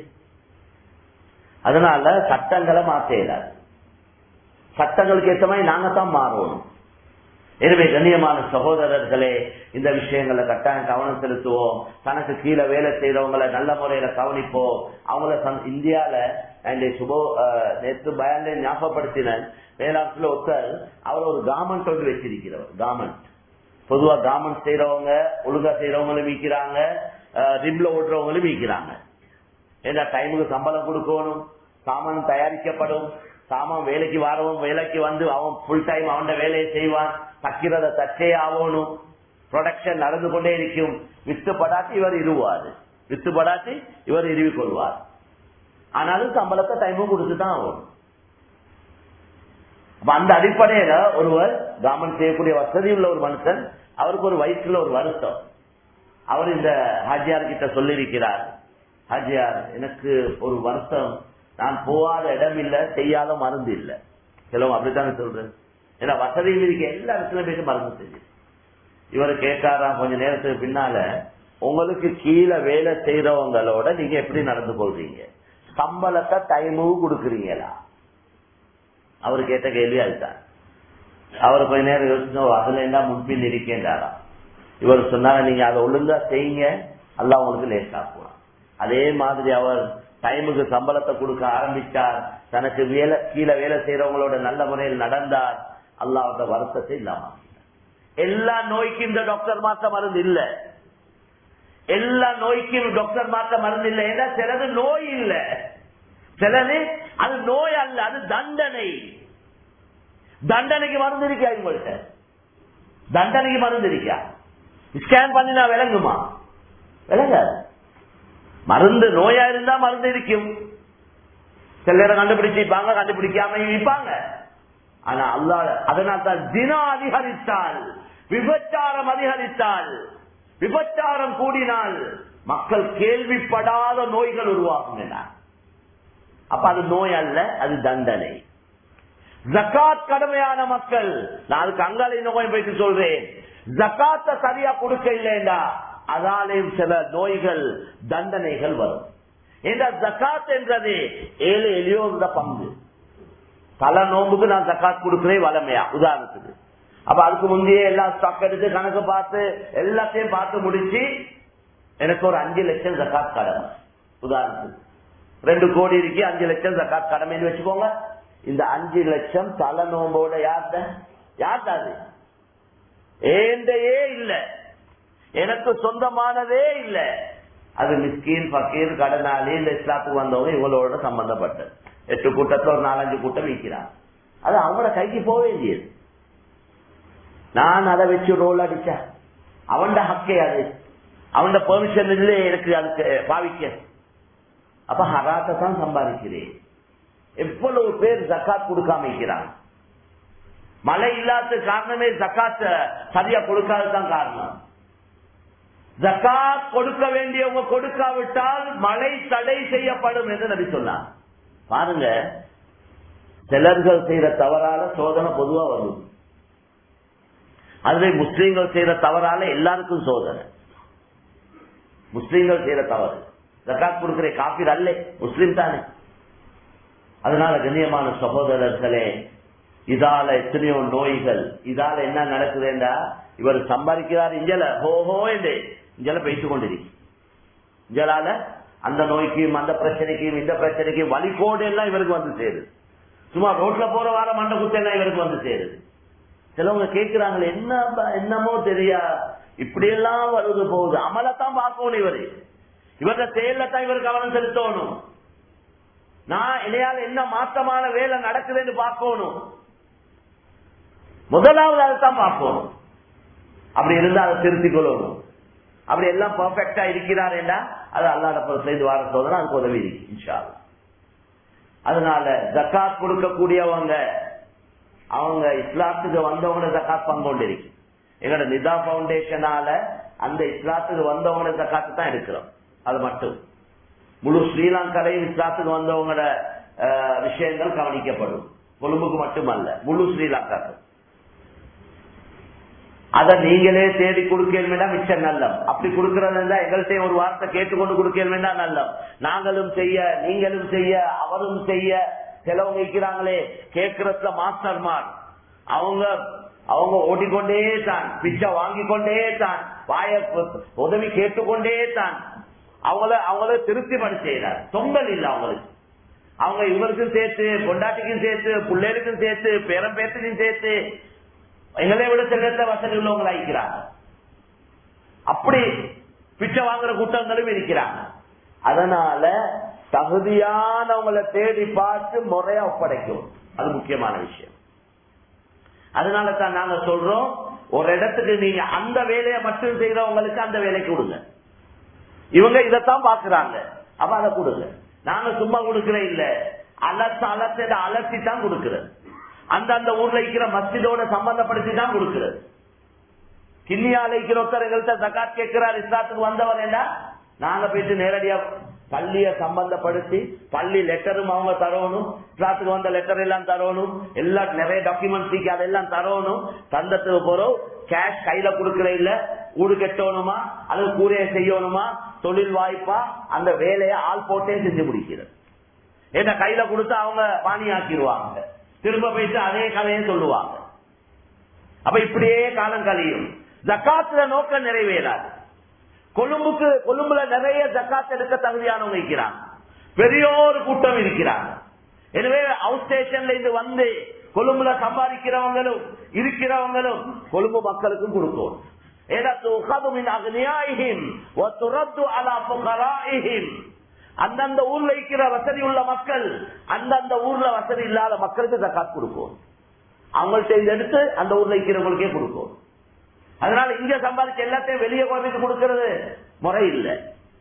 அதனால சட்டங்களை மாற்ற இயலாது சட்டங்களுக்கு ஏற்ற மாதிரி நாங்க தான் மாறணும் எனவே கண்ணியமான சகோதரர்களே இந்த விஷயங்களை கட்டாயம் கவனம் செலுத்துவோம் தனக்கு கீழே வேலை செய்யறவங்களை நல்ல முறையில கவனிப்போம் அவங்கள சந்- இந்தியால and சுபோ அஹ், நேற்று பயந்த ஞாபகப்படுத்தினேன் வேளாண்ல ஒருத்தர் அவர் ஒரு கார்மெண்ட் ஒன்று வச்சிருக்கிறவர் கார்மெண்ட் பொதுவா கார்மெண்ட் செய்யறவங்க ஒழுங்கா செய்யறவங்களும் விற்கிறாங்க ரிம்ல ஓட்டுறவங்களும் விற்கிறாங்க ஏன்னா டைமுக்கு சம்பளம் கொடுக்கணும் சாமான் தயாரிக்கப்படும் சாமான் வேலைக்கு வரவும் வேலைக்கு வந்து அவன் ஃபுல் டைம் அவன் வேலையை செய்வான் தக்கிறத தச்சே ஆகணும் ப்ரொடக்ஷன் நடந்து கொண்டே இருக்கும் வித்து படாட்டி இவர் இருவாரு வித்து படாட்டி இவர் இருவி கொள்வார் ஆனாலும் சம்பளத்தை டைமும் கொடுத்து தான் ஆகணும் அப்ப அந்த அடிப்படையில ஒருவர் காமன் செய்யக்கூடிய வசதி உள்ள ஒரு மனுஷன் அவருக்கு ஒரு வயிற்றுல ஒரு வருத்தம் அவர் இந்த ஹாஜியார் கிட்ட சொல்லியிருக்கிறார் ஹாஜியார் எனக்கு ஒரு வருத்தம் நான் போகாத இடம் இல்ல செய்யாத மருந்து இல்ல சிலவங்க அப்படித்தானே சொல்றேன் ஏன்னா வசதிகள் இருக்க எல்லா இடத்துல போயிட்டு மருந்து செய்யுது இவர் கேட்டாராம் கொஞ்ச நேரத்துக்கு பின்னால உங்களுக்கு கீழே வேலை செய்யறவங்களோட நீங்க எப்படி நடந்து கொள்றீங்க சம்பளத்தை டைமும் கொடுக்குறீங்களா அவர் கேட்ட கேள்வி அதுதான் அவர் கொஞ்ச நேரம் யோசிச்சு அதுல என்ன முன்பின் இருக்கேன்டாராம் இவர் சொன்னாங்க நீங்க அதை ஒழுங்கா செய்யுங்க அல்லாஹ் உங்களுக்கு லேசாக்குவான் அதே மாதிரி அவர் டைமுக்கு சம்பளத்தை கொடுக்க ஆரம்பிச்சார் தனக்கு வேலை கீழே வேலை செய்யறவங்களோட நல்ல முறையில் நடந்தார் அல்லாவோட வருத்தத்தை இல்லாம எல்லா நோய்க்கும் இந்த டாக்டர் மாத்த மருந்து இல்ல எல்லா நோய்க்கும் டாக்டர் மாத்த மருந்து இல்ல ஏன்னா சிலது நோய் இல்ல சிலது அது நோய் அல்ல அது தண்டனை தண்டனைக்கு மருந்து இருக்கா உங்கள்கிட்ட தண்டனைக்கு மருந்து இருக்கா ஸ்கேன் பண்ணினா விளங்குமா விளங்காது மருந்து நோயா இருந்தா மருந்து இருக்கும் சில நேரம் கண்டுபிடிச்சிருப்பாங்க கண்டுபிடிக்காம விற்பாங்க ஆனா அல்லாத அதனால் தான் தினம் அதிகரித்தால் விபச்சாரம் அதிகரித்தால் விபச்சாரம் கூடினால் மக்கள் கேள்விப்படாத நோய்கள் உருவாகும் அப்ப அது நோய் அல்ல அது தண்டனை ஜக்காத் கடமையான மக்கள் நான் அதுக்கு அங்கால நோய் போயிட்டு சொல்றேன் ஜக்காத்த சரியா கொடுக்க இல்லைண்டா அதாலேயும் சில நோய்கள் தண்டனைகள் வரும் ஏன்னா ஜக்காத் என்றது ஏழு எளியோட பங்கு பல நோம்புக்கு நான் ஜக்காத் கொடுக்கிறேன் வளமையா உதாரணத்துக்கு அப்ப அதுக்கு முந்தைய எல்லா ஸ்டாக் எடுத்து கணக்கு பார்த்து எல்லாத்தையும் பார்த்து முடிச்சு எனக்கு ஒரு அஞ்சு லட்சம் ஜக்காத் கடமை உதாரணத்துக்கு ரெண்டு கோடி இருக்கு அஞ்சு லட்சம் ஜக்காத் கடமைன்னு வச்சுக்கோங்க இந்த அஞ்சு லட்சம் தலை நோம்போட யார்த யார்தா அது ஏந்தையே இல்ல எனக்கு சொந்தமானதே இல்ல அது மிஸ்கீன் பக்கீர் கடனாளி இந்த இஸ்லாத்துக்கு வந்தவங்க இவங்களோட சம்பந்தப்பட்டது எட்டு கூட்டத்துல ஒரு நாலஞ்சு கூட்டம் விற்கிறான் அது அவங்களோட கைக்கு போக வேண்டியது நான் அதை வச்சு ரோல் அடிச்சேன் அவன்ட ஹக்கே அது அவன் பெர்மிஷன் இல்லை எனக்கு அதுக்கு பாவிக்க அப்ப ஹராத்தை தான் சம்பாதிக்கிறேன் எவ்வளவு பேர் ஜக்காத் கொடுக்காம இருக்கிறாங்க மழை இல்லாத காரணமே ஜக்காத்த சரியா கொடுக்காததான் காரணம் ஜக்காத் கொடுக்க வேண்டியவங்க கொடுக்காவிட்டால் மழை தடை செய்யப்படும் என்று நபி சொன்னார் பாருங்க சிலர்கள் செய்யற தவறால சோதனை பொதுவா வரும் அதுவே முஸ்லீம்கள் செய்யற தவறால எல்லாருக்கும் சோதனை முஸ்லீம்கள் செய்யற தவறு ஜக்காத் கொடுக்கிற காப்பீர் அல்ல முஸ்லீம் தானே அதனால கண்ணியமான சகோதரர்களே இதால எத்தனையோ நோய்கள் இதால என்ன நடக்குதுண்டா இவர் சம்பாதிக்கிறார் இஞ்சல ஹோஹோ என்று இஞ்சல பேசி கொண்டிருக்கு இஞ்சலால அந்த நோய்க்கும் அந்த பிரச்சனைக்கும் இந்த பிரச்சனைக்கும் வழிகோடு எல்லாம் இவருக்கு வந்து சேருது சும்மா ரோட்ல போற வார மண்ட குத்தெல்லாம் இவருக்கு வந்து சேருது சிலவங்க கேட்கிறாங்களே என்ன என்னமோ தெரியா இப்படி எல்லாம் வருது போகுது அமலத்தான் பார்க்கணும் இவரு இவர செயல்ல தான் இவர் கவனம் செலுத்தணும் நான் இடையால என்ன மாற்றமான வேலை நடக்குதுன்னு பார்க்கணும் முதலாவது அதைத்தான் பார்ப்போம் அப்படி இருந்தா அதை திருத்திக் கொள்ளணும் அப்படி எல்லாம் பர்ஃபெக்டா இருக்கிறார் அது அல்லாத செய்து வர சோதனை அதுக்கு உதவி இருக்கு இன்ஷா அல்லாஹ். அதனால ஜக்காத் கொடுக்கக்கூடியவங்க அவங்க இஸ்லாத்துக்கு வந்தவங்க ஜக்காத் பங்கொண்டு இருக்கு எங்களோட நிதா பவுண்டேஷனால அந்த இஸ்லாத்துக்கு வந்தவங்க ஜக்காத்து தான் எடுக்கிறோம் அது மட்டும் முழு ஸ்ரீலங்காலையும் இஸ்லாத்துக்கு வந்தவங்களோட அஹ், விஷயங்கள் கவனிக்கப்படும் கொழும்புக்கு மட்டுமல்ல முழு ஸ்ரீலங்காக்கு அத நீங்களே தேடி கொடுக்கணும்னா மிச்சம் நல்லம் அப்படி கொடுக்கறது எங்கள்கிட்ட ஒரு வார்த்தை கேட்டுக்கொண்டு கொடுக்கணும்னா நல்லம் நாங்களும் செய்ய நீங்களும் செய்ய அவரும் செய்ய செலவு வைக்கிறாங்களே கேட்கறதுல மாஸ்டர்மார் அவங்க அவங்க ஓடிக்கொண்டே தான் பிச்சை வாங்கி கொண்டே தான் வாய உதவி கேட்டுக்கொண்டே தான் அவங்கள அவங்கள திருப்திப்படி செய்யறார் தொங்கல் இல்லை அவங்களுக்கு அவங்க இவருக்கும் சேர்த்து பொண்டாட்டிக்கும் சேர்த்து பிள்ளைகளுக்கும் சேர்த்து பேரம் பேத்துக்கும் சேர்த்து எங்களை விட செல்வத்தை வசதி உள்ளவங்களா இருக்கிறாங்க அப்படி பிச்சை வாங்குற கூட்டங்களும் இருக்கிறாங்க அதனால தகுதியானவங்களை தேடி பார்த்து முறையா ஒப்படைக்கும் அது முக்கியமான விஷயம் அதனால தான் நாங்க சொல்றோம் ஒரு இடத்துக்கு நீங்க அந்த வேலையை மட்டும் செய்யறவங்களுக்கு அந்த வேலைக்கு கொடுங்க இவங்க இதைத்தான் பாக்குறாங்க அப்ப அதை கொடுங்க நாங்க சும்மா கொடுக்கற இல்ல அலச அலச அலசி தான் கொடுக்கிறது அந்த அந்த ஊர்ல இருக்கிற மஸ்ஜிதோட சம்பந்தப்படுத்தி தான் கொடுக்கிறது கிண்ணியால இருக்கிற ஒருத்தர் எங்கள்கிட்ட ஜக்காத் கேட்கிறார் இஸ்லாத்துக்கு வந்தவர் என்ன நாங்க போயிட்டு நேரடியா பள்ளிய சம்பந்தப்படுத்தி பள்ளி லெட்டரும் அவங்க தரணும் இஸ்லாத்துக்கு வந்த லெட்டர் எல்லாம் தரணும் எல்லாம் நிறைய டாக்குமெண்ட்ஸ் அதெல்லாம் தரணும் தந்தத்துக்கு போறோம் கேஷ் கையில கொடுக்கற இல்ல ஊடு கட்டணுமா அல்லது கூரையை செய்யணுமா தொழில் வாய்ப்பா அந்த வேலையை ஆள் போட்டே செஞ்சு முடிக்கிறது ஏன்னா கையில கொடுத்து அவங்க பாணி ஆக்கிடுவாங்க திரும்ப போயிட்டு அதே கதையை சொல்லுவாங்க அப்ப இப்படியே காலம் கழியும் ஜக்காத்துல நோக்கம் நிறைவேறாது கொழும்புக்கு கொழும்புல நிறைய ஜக்காத் எடுக்க தகுதியானவங்க இருக்கிறாங்க பெரிய ஒரு கூட்டம் இருக்கிறாங்க எனவே அவுட் ஸ்டேஷன்ல இருந்து வந்து கொழும்புல சம்பாதிக்கிறவங்களும் இருக்கிறவங்களும் கொழும்பு மக்களுக்கும் கொடுக்கும் ஏதா துகது மின் அக்னியாயிஹிம் வ துரத்து அலா ஃபுகராயிஹிம் அந்தந்த ஊர்ல இருக்கிற வசதி உள்ள மக்கள் அந்தந்த ஊர்ல வசதி இல்லாத மக்களுக்கு ஜக்காத் கொடுக்கும் அவங்கள்ட்ட இருந்து எடுத்து அந்த ஊர்ல இருக்கிறவங்களுக்கே கொடுக்கும் அதனால இங்க சம்பாதிச்ச எல்லாத்தையும் வெளியே குழந்தைக்கு கொடுக்கறது முறை இல்லை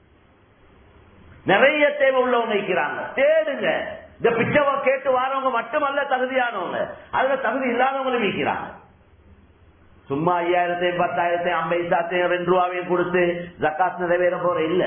நிறைய தேவை உள்ளவங்க இருக்கிறாங்க தேடுங்க இந்த பிச்சை கேட்டு வாரவங்க மட்டுமல்ல தகுதியானவங்க அதுல தகுதி இல்லாதவங்களும் விற்கிறாங்க சும்மா ஐயாயிரத்தையும் பத்தாயிரத்தையும் ஐம்பதாயிரத்தையும் ரெண்டு ரூபாவையும் கொடுத்து ஜக்காத் நிறைவேற போற இல்ல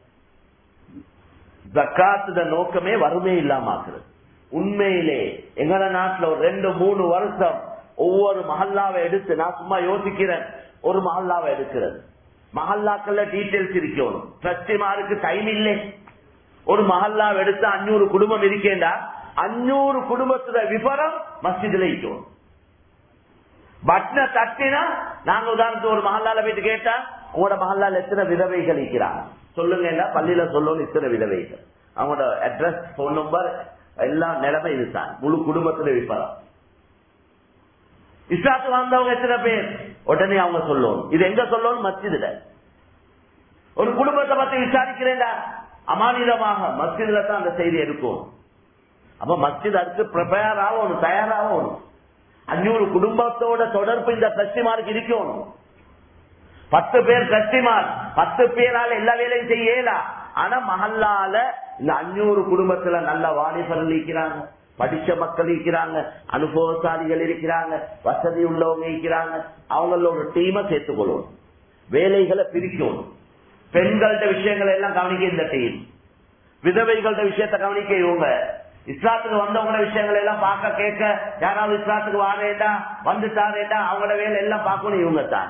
ஜக்காத்துட நோக்கமே வறுமை இல்லாம ஆக்குறது உண்மையிலே எங்கட நாட்டுல ஒரு ரெண்டு மூணு வருஷம் ஒவ்வொரு மஹல்லாவை எடுத்து நான் சும்மா யோசிக்கிறேன் ஒரு மஹல்லாவை எடுக்கிறது மஹல்லாக்கள்ல டீட்டெயில்ஸ் இருக்கணும் ட்ரஸ்டிமாருக்கு டைம் இல்லை ஒரு மஹல்லாவை எடுத்து அஞ்சூறு குடும்பம் இருக்கேண்டா அஞ்சூறு குடும்பத்துல விவரம் மஸ்ஜிதுல இருக்கணும் பட்ன தட்டினா நாங்க உதாரணத்துக்கு ஒரு மஹல்லால போயிட்டு கேட்டா உங்களோட மஹல்லால எத்தனை விதவைகள் இருக்கிறாங்க சொல்லுங்க பள்ளியில சொல்லணும் இத்தனை விதவைகள் அவங்களோட அட்ரஸ் போன் நம்பர் எல்லாம் நிலைமை இதுதான் முழு குடும்பத்துல விபரம் இஸ்லாத்து வந்தவங்க எத்தனை பேர் உடனே அவங்க சொல்லணும் இது எங்க சொல்லணும் மஸ்ஜிதுல ஒரு குடும்பத்தை பத்தி விசாரிக்கிறேன்டா அமானிதமாக மஸ்ஜிதுல தான் அந்த செய்தி இருக்கும் அப்ப மஸ்ஜித் அதுக்கு ப்ரிப்பேர் ஆகணும் தயாராகணும் அஞ்சூறு குடும்பத்தோட தொடர்பு இந்த கஸ்டிமாருக்கு இருக்கணும் பத்து பேர் கஸ்டிமார் பத்து பேரால எல்லா வேலையும் செய்யலா ஆனா மஹல்லால இந்த அஞ்சூறு குடும்பத்துல நல்ல வாலிபர்கள் இருக்கிறாங்க படிச்ச மக்கள் இருக்கிறாங்க அனுபவசாலிகள் இருக்கிறாங்க வசதி உள்ளவங்க இருக்கிறாங்க அவங்களோட டீமை சேர்த்துக்கொள்ளணும் வேலைகளை பிரிக்கணும் பெண்கள்ட விஷயங்களை எல்லாம் கவனிக்க இந்த டீம் விதவைகள்ட விஷயத்த கவனிக்க இவங்க இஸ்லாத்துக்கு வந்தவங்கள விஷயங்களை எல்லாம் பார்க்க கேட்க யாராவது இஸ்லாத்துக்கு வாரேண்டா வந்துட்டாரேண்டா அவங்களோட வேலை எல்லாம் பார்க்கணும் இவங்க தான்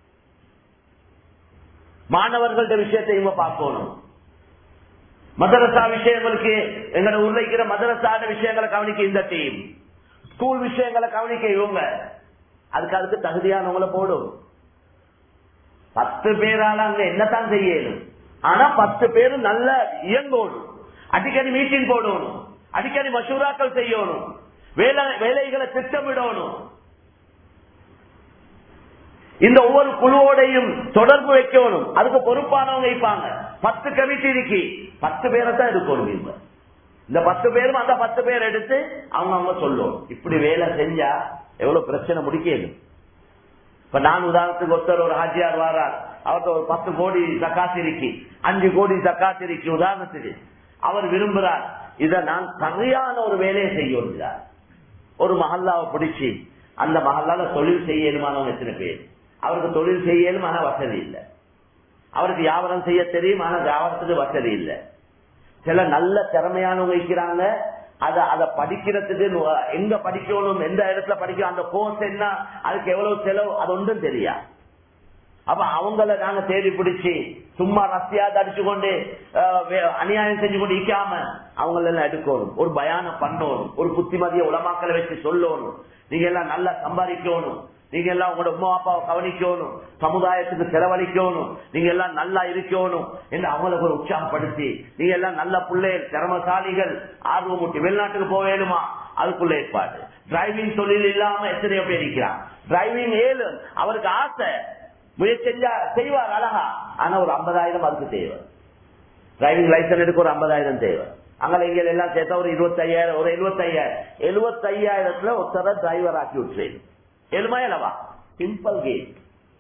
மாணவர்கள்ட விஷயத்தை இவங்க பார்க்கணும் மதரசா விஷயங்களுக்கு எங்களோட ஊர்ல இருக்கிற மதரசாட விஷயங்களை கவனிக்க இந்த டீம் ஸ்கூல் விஷயங்களை கவனிக்க இவங்க அதுக்கு அதுக்கு தகுதியானவங்கள போடும் பத்து பேரால அங்க என்னத்தான் செய்யணும் ஆனா பத்து பேரும் நல்ல இயங்கணும் அடிக்கடி மீட்டிங் போடணும் அடிக்கடி மசூராக்கள் செய்யணும் வேலை வேலைகளை திட்டமிடணும் இந்த ஒவ்வொரு குழுவோடையும் தொடர்பு வைக்கணும் அதுக்கு பொறுப்பானவங்க வைப்பாங்க பத்து கமிட்டி இருக்கு பத்து பேரை தான் எடுக்கணும் இவங்க இந்த பத்து பேரும் அந்த பத்து பேர் எடுத்து அவங்க அவங்க சொல்லணும் இப்படி வேலை செஞ்சா எவ்வளவு பிரச்சனை முடிக்கணும் இப்ப நான் உதாரணத்துக்கு ஒருத்தர் ஒரு ஹாஜியார் வாரார் அவர்கிட்ட ஒரு பத்து கோடி ஜக்காத் இருக்கு அஞ்சு கோடி ஜக்காத் இருக்கு உதாரணத்துக்கு அவர் விரும்புறார் இத நான் சரியான ஒரு வேலையை செய்யுங்கிறார் ஒரு மஹல்லாவை பிடிச்சி அந்த மஹல்லால தொழில் செய்யணுமானவங்க எத்தனை பேர் அவருக்கு தொழில் செய்யணும் ஆனா வசதி இல்லை அவருக்கு வியாபாரம் செய்ய தெரியும் ஆனா வியாபாரத்துக்கு வசதி இல்லை சில நல்ல திறமையானவங்க இருக்கிறாங்க அத அத படிக்கிறதுக்கு நு- எங்க படிக்கணும் எந்த இடத்துல படிக்கணும் அந்த கோர்ஸ் என்ன அதுக்கு எவ்வளவு செலவு அது ஒன்றும் தெரியா அப்ப அவங்கள நாங்க தேடி பிடிச்சு சும்மா ரஸ்தியாவது அடிச்சு கொண்டு அஹ், வே- அநியாயம் செஞ்சு கொண்டு இக்காம அவங்கள எல்லாம் எடுக்கணும் ஒரு பயானம் பண்ணணும் ஒரு புத்திமதிய உலமாக்களை வச்சு சொல்லணும் நீங்க எல்லாம் நல்லா சம்பாதிக்கணும் நீங்க எல்லாம் உங்களோட உமா அப்பாவை கவனிக்கணும் சமுதாயத்துக்கு செலவழிக்கணும் நீங்க எல்லாம் நல்லா இருக்கணும் என்று அவங்களுக்கு ஒரு உற்சாகப்படுத்தி நீங்க எல்லாம் நல்ல பிள்ளைகள் திறமசாலிகள் ஆர்வம் ஊட்டி வெளிநாட்டுக்கு போக வேணுமா அதுக்குள்ள ஏற்பாடு டிரைவிங் தொழில் இல்லாம எத்தனையோ பேர் இருக்கிறான் டிரைவிங் ஏழு அவருக்கு ஆசை முயற்சி செஞ்சா செய்வார் அழகா ஆனா ஒரு ஐம்பதாயிரம் அதுக்கு தேவை டிரைவிங் லைசன்ஸ் எடுக்க ஒரு ஐம்பதாயிரம் தேவை அங்கே இங்க எல்லாம் சேர்த்தா ஒரு இருபத்தையாயிரம் ஒரு எழுபத்தையாயிரம் எழுபத்தையாயிரத்துல ஒருத்தர டிரைவர் ஆக்கி விட்டுறேன் எழுமா இல்லவா சிம்பிள் கேம்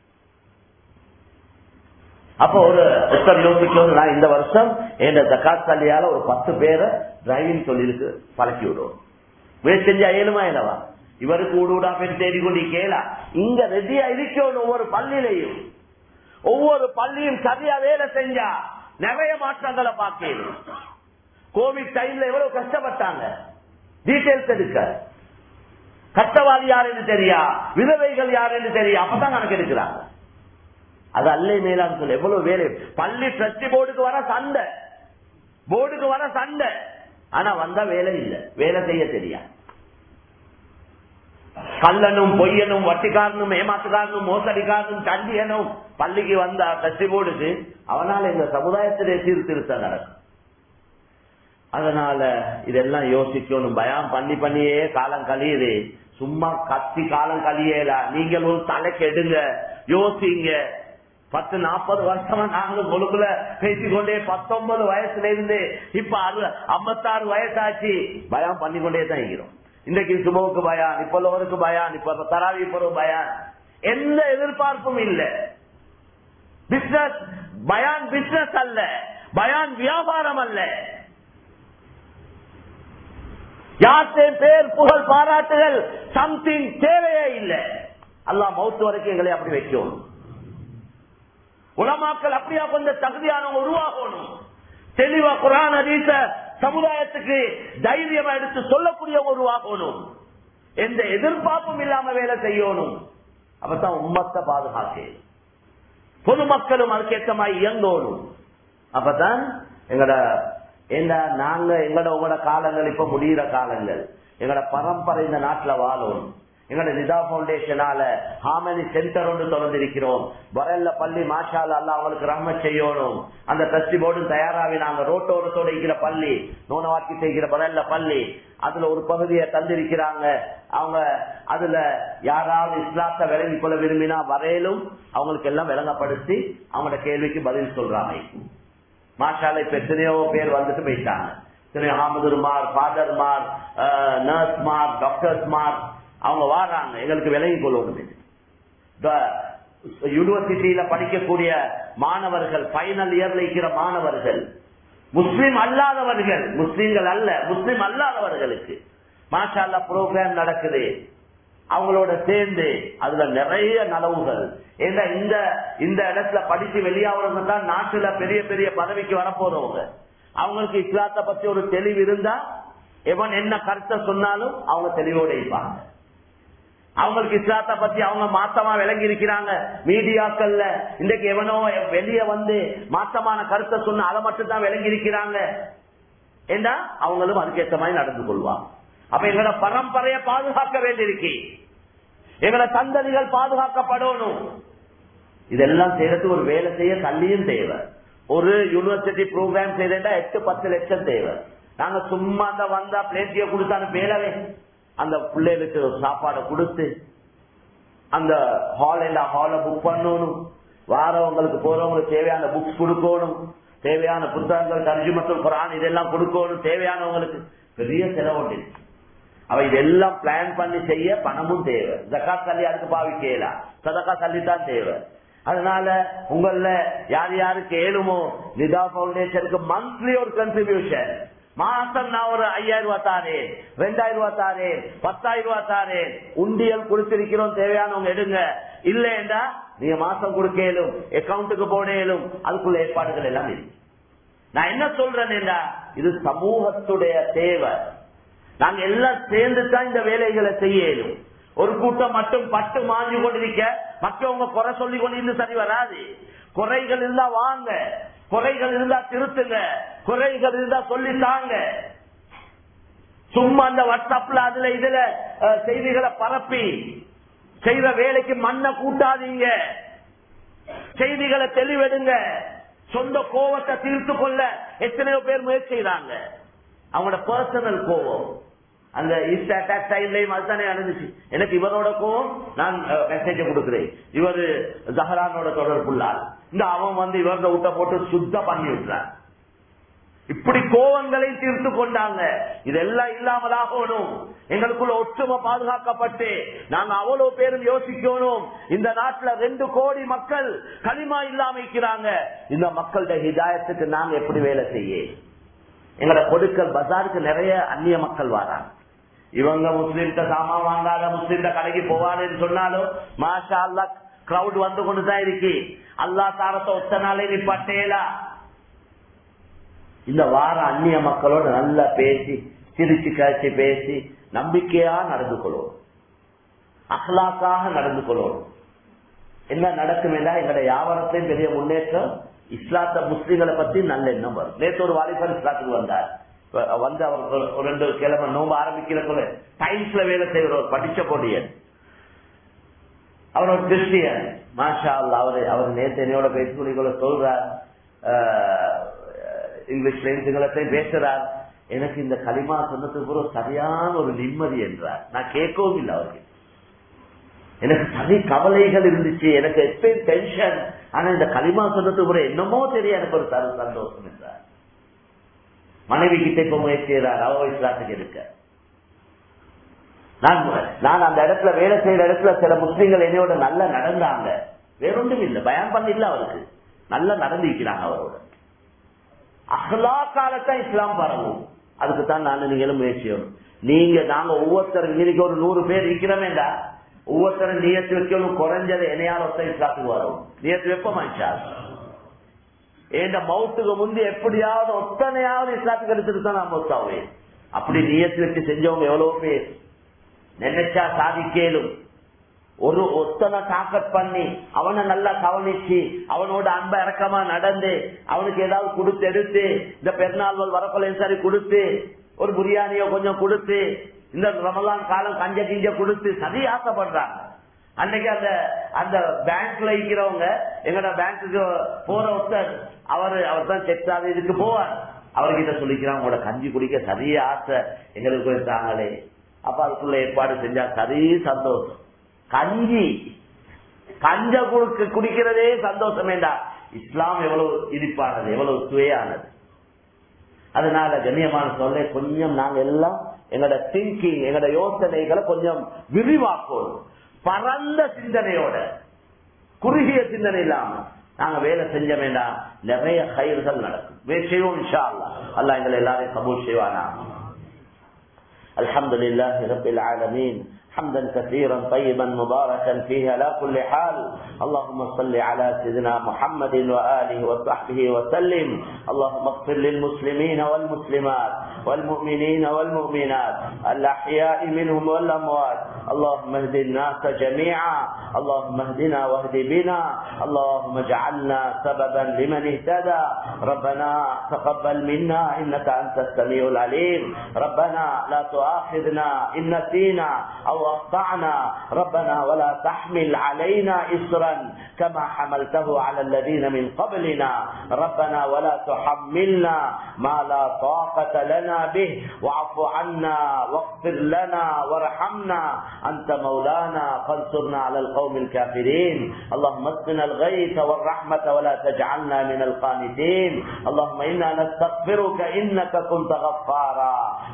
அப்ப ஒரு ஒருத்தர் யோசிக்கணும் நான் இந்த வருஷம் என் ஜக்காத் கல்வியால ஒரு பத்து பேரை டிரைவிங் தொழிலுக்கு பழக்கி விடுவோம் முயற்சி செஞ்சா ஏழுமா இல்லவா இவருக்கு ஊடுடா பேர் தேடி கொண்டு கேளா இங்க ரெடியா இருக்கணும் ஒவ்வொரு பள்ளியிலையும் ஒவ்வொரு பள்ளியும் சரியா வேலை செஞ்சா நிறைய மாற்றங்களை பார்க்கணும் கோவிட் டைம்ல எவ்வளவு கஷ்டப்பட்டாங்க டீடைல்ஸ் எடுக்க கஷ்டவாதி யாருன்னு தெரியா விதவைகள் யாருன்னு தெரியா அப்பதான் கணக்கு எடுக்கிறாங்க அது அல்ல மேலான்னு சொல்லு எவ்வளவு வேலை பள்ளி ட்ரஸ்டி போர்டுக்கு வர சண்டை போர்டுக்கு வர சண்டை ஆனா வந்தா வேலை இல்ல வேலை செய்ய தெரியா கல்லனும் பொய்யனும் வட்டிக்காரனும் ஏமாத்துக்காரனும் மோசடிக்காரனும் சண்டியனும் பள்ளிக்கு வந்த ட்ரஸ்டி போர்டுக்கு அவனால இந்த சமுதாயத்திலே சீர்திருத்தம் நடக்கும் அதனால இதெல்லாம் யோசிக்கணும் பயம் பண்ணி பண்ணியே காலம் கழியுது சும்மா கத்தி காலம் கழியல நீங்கள் ஒரு தலைக்கு எடுங்க யோசிங்க பத்து நாற்பது வருஷமா நாங்க கொழுக்குல பேசிக்கொண்டே பத்தொன்பது வயசுல இருந்து இப்ப அறு ஐம்பத்தாறு வயசாச்சு பயம் பண்ணிக்கொண்டே தான் இருக்கிறோம் இன்னைக்கு சுபவுக்கு பயான் இப்ப உள்ளவருக்கு பயான் இப்ப தராவி போற பயான் எந்த எதிர்பார்ப்பும் இல்ல பிசினஸ் பயான் பிசினஸ் அல்ல பயான் வியாபாரம் அல்ல யார்த்தையும் பேர் புகழ் பாராட்டுகள் சம்திங் தேவையே இல்லை அல்லாஹ் மௌத்து வரைக்கும் எங்களை அப்படி வைக்கணும் உலமாக்கள் அப்படியா கொஞ்சம் தகுதியானவங்க உருவாகணும் தெளிவா குரான் அதீச சமுதாயத்துக்கு தைரியமா எடுத்து சொல்லக்கூடியவங்க உருவாகணும் எந்த எதிர்பார்ப்பும் இல்லாம வேலை செய்யணும் அப்பதான் உம்மத்தை பாதுகாக்க பொதுமக்களும் அதுக்கேற்ற மாதிரி இயங்கணும் அப்பதான் எங்கட என்ன நாங்க எங்கட உங்களோட காலங்கள் இப்ப முடிகிற காலங்கள் எங்கட பரம்பரை இந்த நாட்டுல வாழும் எங்கட நிதா பவுண்டேஷனால ஹாமனி சென்டர் ஒன்று திறந்திருக்கிறோம் வரல்ல பள்ளி மாஷால அல்ல அவங்களுக்கு ரஹ்ம செய்யணும் அந்த ட்ரஸ்டி போர்டும் தயாராகி நாங்க ரோட்டோரத்தோட இருக்கிற பள்ளி நோனவாக்கி செய்கிற வரல்ல பள்ளி அதுல ஒரு பகுதியை தந்திருக்கிறாங்க அவங்க அதுல யாராவது இஸ்லாத்தை விளங்கி கொள்ள விரும்பினா வரையிலும் அவங்களுக்கு எல்லாம் விளங்கப்படுத்தி அவங்களோட கேள்விக்கு பதில் சொல்றாங்க மாஷால இப்ப எத்தனையோ பேர் வந்துட்டு போயிட்டாங்க எத்தனையோ ஹாமதுர்மார் ஃபாதர்மார் நர்ஸ்மார் டாக்டர்ஸ்மார் அவங்க வாராங்க எங்களுக்கு விலகி கொள்ளணும் யூனிவர்சிட்டியில படிக்கக்கூடிய மாணவர்கள் பைனல் இயர்ல இருக்கிற மாணவர்கள் முஸ்லிம் அல்லாதவர்கள் முஸ்லிம்கள் அல்ல முஸ்லிம் அல்லாதவர்களுக்கு மாஷால்லா ப்ரோக்ராம் நடக்குது அவங்களோட சேர்ந்து அதுல நிறைய நலவுகள் ஏன்னா இந்த இந்த இடத்துல படிச்சு வெளியாகிறவங்க தான் நாட்டுல பெரிய பெரிய பதவிக்கு வரப்போறவங்க அவங்களுக்கு இஸ்லாத்தை பத்தி ஒரு தெளிவு இருந்தா எவன் என்ன கருத்தை சொன்னாலும் அவங்க தெளிவோட இருப்பாங்க அவங்களுக்கு இஸ்லாத்தை பத்தி அவங்க மாத்தமா விளங்கி இருக்கிறாங்க மீடியாக்கள்ல இன்றைக்கு எவனோ வெளியே வந்து மாத்தமான கருத்தை சொன்ன அதை மட்டும் தான் விளங்கி இருக்கிறாங்க ஏண்டா அவங்களும் அதுக்கேற்ற மாதிரி நடந்து கொள்வாங்க அப்ப எங்களோட பரம்பரையை பாதுகாக்க வேண்டியிருக்கு எங்களோட சந்ததிகள் பாதுகாக்கப்படணும் இதெல்லாம் செய்யறதுக்கு ஒரு வேலை செய்ய கல்வியும் தேவை ஒரு யூனிவர்சிட்டி ப்ரோக்ராம் செய்யறா எட்டு பத்து லட்சம் தேவை நாங்க சும்மா அந்த வந்தா பிளேட்டிய கொடுத்தாலும் வேலவே அந்த பிள்ளைகளுக்கு சாப்பாடை கொடுத்து அந்த ஹால் எல்லாம் ஹாலை புக் பண்ணணும் வாரவங்களுக்கு போறவங்களுக்கு தேவையான புக்ஸ் கொடுக்கணும் தேவையான புத்தகங்கள் தர்ஜுமத்துல் குரான் இதெல்லாம் கொடுக்கணும் தேவையானவங்களுக்கு பெரிய செலவு அவ இதெல்லாம் பிளான் பண்ணி செய்ய பணமும் தேவை ஜக்காத் சல்லி அதுக்கு பாவிக்கலாம் சதக்கா சல்லி தான் தேவை அதனால உங்கள யார் யாருக்கு ஏழுமோ நிதா பவுண்டேஷனுக்கு மந்த்லி ஒரு கன்ட்ரிபியூஷன் மாசம் நான் ஒரு ஐயாயிரம் ரூபாய் தாரேன் ரெண்டாயிரம் ரூபாய் தாரேன் பத்தாயிரம் ரூபாய் தாரேன் உண்டியல் கொடுத்திருக்கிறோம் தேவையானவங்க எடுங்க இல்லைண்டா நீங்க மாசம் கொடுக்க இயலும் அக்கௌண்ட்டுக்கு போட இயலும் அதுக்குள்ள ஏற்பாடுகள் எல்லாம் இருக்கு நான் என்ன சொல்றேன் இது சமூகத்துடைய தேவை நாங்க எல்லாம் சேர்ந்து தான் இந்த வேலைகளை செய்ய இயலும் ஒரு கூட்டம் மட்டும் பட்டு மாஞ்சி கொண்டிருக்க மற்றவங்க குறை சொல்லி கொண்டு சரி வராது குறைகள் இருந்தா வாங்க குறைகள் இருந்தா திருத்துங்க குறைகள் இருந்தா சொல்லி தாங்க சும்மா அந்த வாட்ஸ்அப்ல அதுல இதுல அஹ், செய்திகளை பரப்பி செய்யற வேலைக்கு மண்ணை கூட்டாதீங்க செய்திகளை தெளிவெடுங்க சொந்த கோவத்தை தீர்த்து கொள்ள எத்தனையோ பேர் முயற்சி செய்யறாங்க அவங்களோட பர்சனல் கோவம் அந்த ஈஸ்ட் அட்டாக் டைம்லயும் அதுதானே நடந்துச்சு எனக்கு இவரோட கோவம் நான் மெசேஜ் கொடுக்கிறேன் இவரு ஜஹரானோட தொடர்புள்ளார் இந்த அவன் வந்து இவரோட விட்ட போட்டு சுத்தம் பண்ணி விட்டுறான் இப்படி கோவங்களை தீர்த்து கொண்டாங்க இதெல்லாம் இல்லாமலாகணும் எங்களுக்குள்ள ஒற்றுமை பாதுகாக்கப்பட்டு நாங்க அவ்வளவு பேரும் யோசிக்கணும் இந்த நாட்டுல ரெண்டு கோடி மக்கள் களிமா இல்லாம இருக்கிறாங்க இந்த மக்களுடைய ஹிதாயத்துக்கு நாங்க எப்படி வேலை செய்ய எங்களோட கொடுக்கல் பஜாருக்கு நிறைய அந்நிய மக்கள் வராங்க இவங்க முஸ்லீம்கிட்ட சாமான் வாங்காத முஸ்லீம்கிட்ட கடைக்கு போவாருன்னு சொன்னாலும் மாஷா அல்லா கிரௌட் வந்து கொண்டுதான் இருக்கு அல்லா தாரத்தை ஒத்த நாளே நீ பட்டேலா இந்த வார அந்நிய மக்களோட நல்லா பேசி சிரிச்சு கழிச்சு பேசி நம்பிக்கையா நடந்து கொள்வோம் அஹ்லாக்காக நடந்து கொள்வோம் என்ன நடக்கும் என்றால் எங்களுடைய வியாபாரத்தையும் பெரிய முன்னேற்றம் இஸ்லாத்த முஸ்லீம்களை பத்தி நல்ல எண்ணம் வரும் நேற்று ஒரு வாலிபர் இஸ்லாத்துக்கு வந்தார் வ- வந்து அவர் ஒரு- ஒரு ரெண்டு கிழமை நோம்பு ஆரம்பிக்கிறக்குள்ள டைம்ஸ்ல வேலை செய்கிற ஒரு படிச்ச பொடியன் அவர் ஒரு கிறிஸ்டியன் மாஷா அல்லா அவரு அவர் நேற்று என்னையோட பேசிக்கொள்ள சொல்றார் அஹ், இங்கிலீஷ்ல சிங்களத்தையும் பேசுறார் எனக்கு இந்த களிமா சொன்னதுக்கு ஒரு சரியான ஒரு நிம்மதி என்றார் நான் கேட்கவும் இல்லை அவருக்கு எனக்கு சரி கவலைகள் இருந்துச்சு எனக்கு எப்பயும் டென்ஷன் ஆனா இந்த களிமா சொன்னதுக்கு ஒரு என்னமோ தெரியும் எனக்கு ஒரு சரு சந்தோஷம் என்றார் மனைவி கிட்ட இப்ப முயற்சி செய்கிறார் அவ இஸ்லாத்துக்கு இருக்க நான் நான் அந்த இடத்துல வேலை செய்யற இடத்துல சில முஸ்லீம்கள் என்னையோட நல்லா நடந்தாங்க வேறொன்றும் இல்லை பயம் பண்ணல அவருக்கு நல்லா நடந்திருக்கிறாங்க அவரோட அஹ்லா காலத்தான் இஸ்லாம் பரவும் அதுக்கு தான் நான் நீங்களும் முயற்சி செய்யணும் நீங்க நாங்க ஒவ்வொருத்தரும் இன்னைக்கு ஒரு நூறு பேர் இருக்கிறோமேடா ஒவ்வொருத்தரும் நியத்து வைக்கணும் குறைஞ்சது என்னையால் ஒத்த இஸ்லாத்துக்கு வரும் நியத்து வைப்போமா இன்ஷா அல்லாஹ். ஏண்ட மவுத்துக்கு முந்தி எப்படியாவது ஒத்தனையாவது இஸ்லாத்துக்கு எடுத்துட்டு தான் நான் மௌத்தாவே அப்படி நியத்து வச்சு செஞ்சவங்க எவ்வளவு பேர் நினைச்சா சாதிக்கலும் ஒரு ஒத்தனை தாக்கத் பண்ணி அவனை நல்லா கவனிச்சு அவனோட அன்ப இறக்கமா நடந்து அவனுக்கு ஏதாவது கொடுத்து எடுத்து இந்த பெருநாள்கள் வரப்பலையும் சரி கொடுத்து ஒரு பிரியாணியோ கொஞ்சம் கொடுத்து இந்த ரமலான் காலம் கஞ்ச கிஞ்ச கொடுத்து சரி ஆசைப்படுறாங்க அன்னைக்கு அந்த அந்த பேங்க்ல இருக்கிறவங்க எங்கட பேங்க்குக்கு போற ஒருத்தர் அவரு அவர் தான் செக் ஆகுது இதுக்கு போவார் அவர்கிட்ட சொல்லிக்கிறாங்க உங்களோட கஞ்சி குடிக்க சரியா ஆசை எங்களுக்கு இருக்காங்களே அப்ப அதுக்குள்ள ஏற்பாடு செஞ்சா சரி சந்தோஷம் கஞ்சி கஞ்ச குடுக்க குடிக்கிறதே சந்தோஷம் வேண்டா இஸ்லாம் எவ்வளவு இனிப்பானது எவ்வளவு சுவையானது அதனால கண்ணியமான சொல்ல கொஞ்சம் நாங்க எல்லாம் எங்களோட திங்கிங் எங்களோட யோசனைகளை கொஞ்சம் விரிவாக்கணும் பரந்த சிந்தனையோட குறுகிய சிந்தனை இல்லாம நாங்க வேலை செஞ்ச வேண்டாம் நிறைய கயிறுகள் நடக்கும் வேலை செய்வோம் இன்ஷா அல்லாஹ் அல்லாஹ் எங்களை எல்லாரையும் கபூல் செய்வானா الحمد لله رب العالمين حمدا كثيرا طيبا مباركا فيه على كل حال اللهم صل على سيدنا محمد وآله وصحبه وسلم اللهم اغفر للمسلمين والمسلمات والمؤمنين والمؤمنات الأحياء منهم والأموات اللهم اهد الناس جميعا اللهم اهدنا واهد بنا اللهم اجعلنا سببا لمن اهتدى ربنا تقبل منا إنك أنت السميع العليم ربنا لا تؤاخذنا إن نسينا أو أخطأنا ربنا ولا تحمل علينا إصرا كما حملته على الذين من قبلنا ربنا ولا تحملنا ما لا طاقة لنا به واعف عنا واغفر لنا وارحمنا أنت مولانا فانصرنا على القوم الكافرين اللهم اسقنا الغيث والرحمة ولا تجعلنا من القانتين اللهم إنا نستغفرك إنك كنت غفارا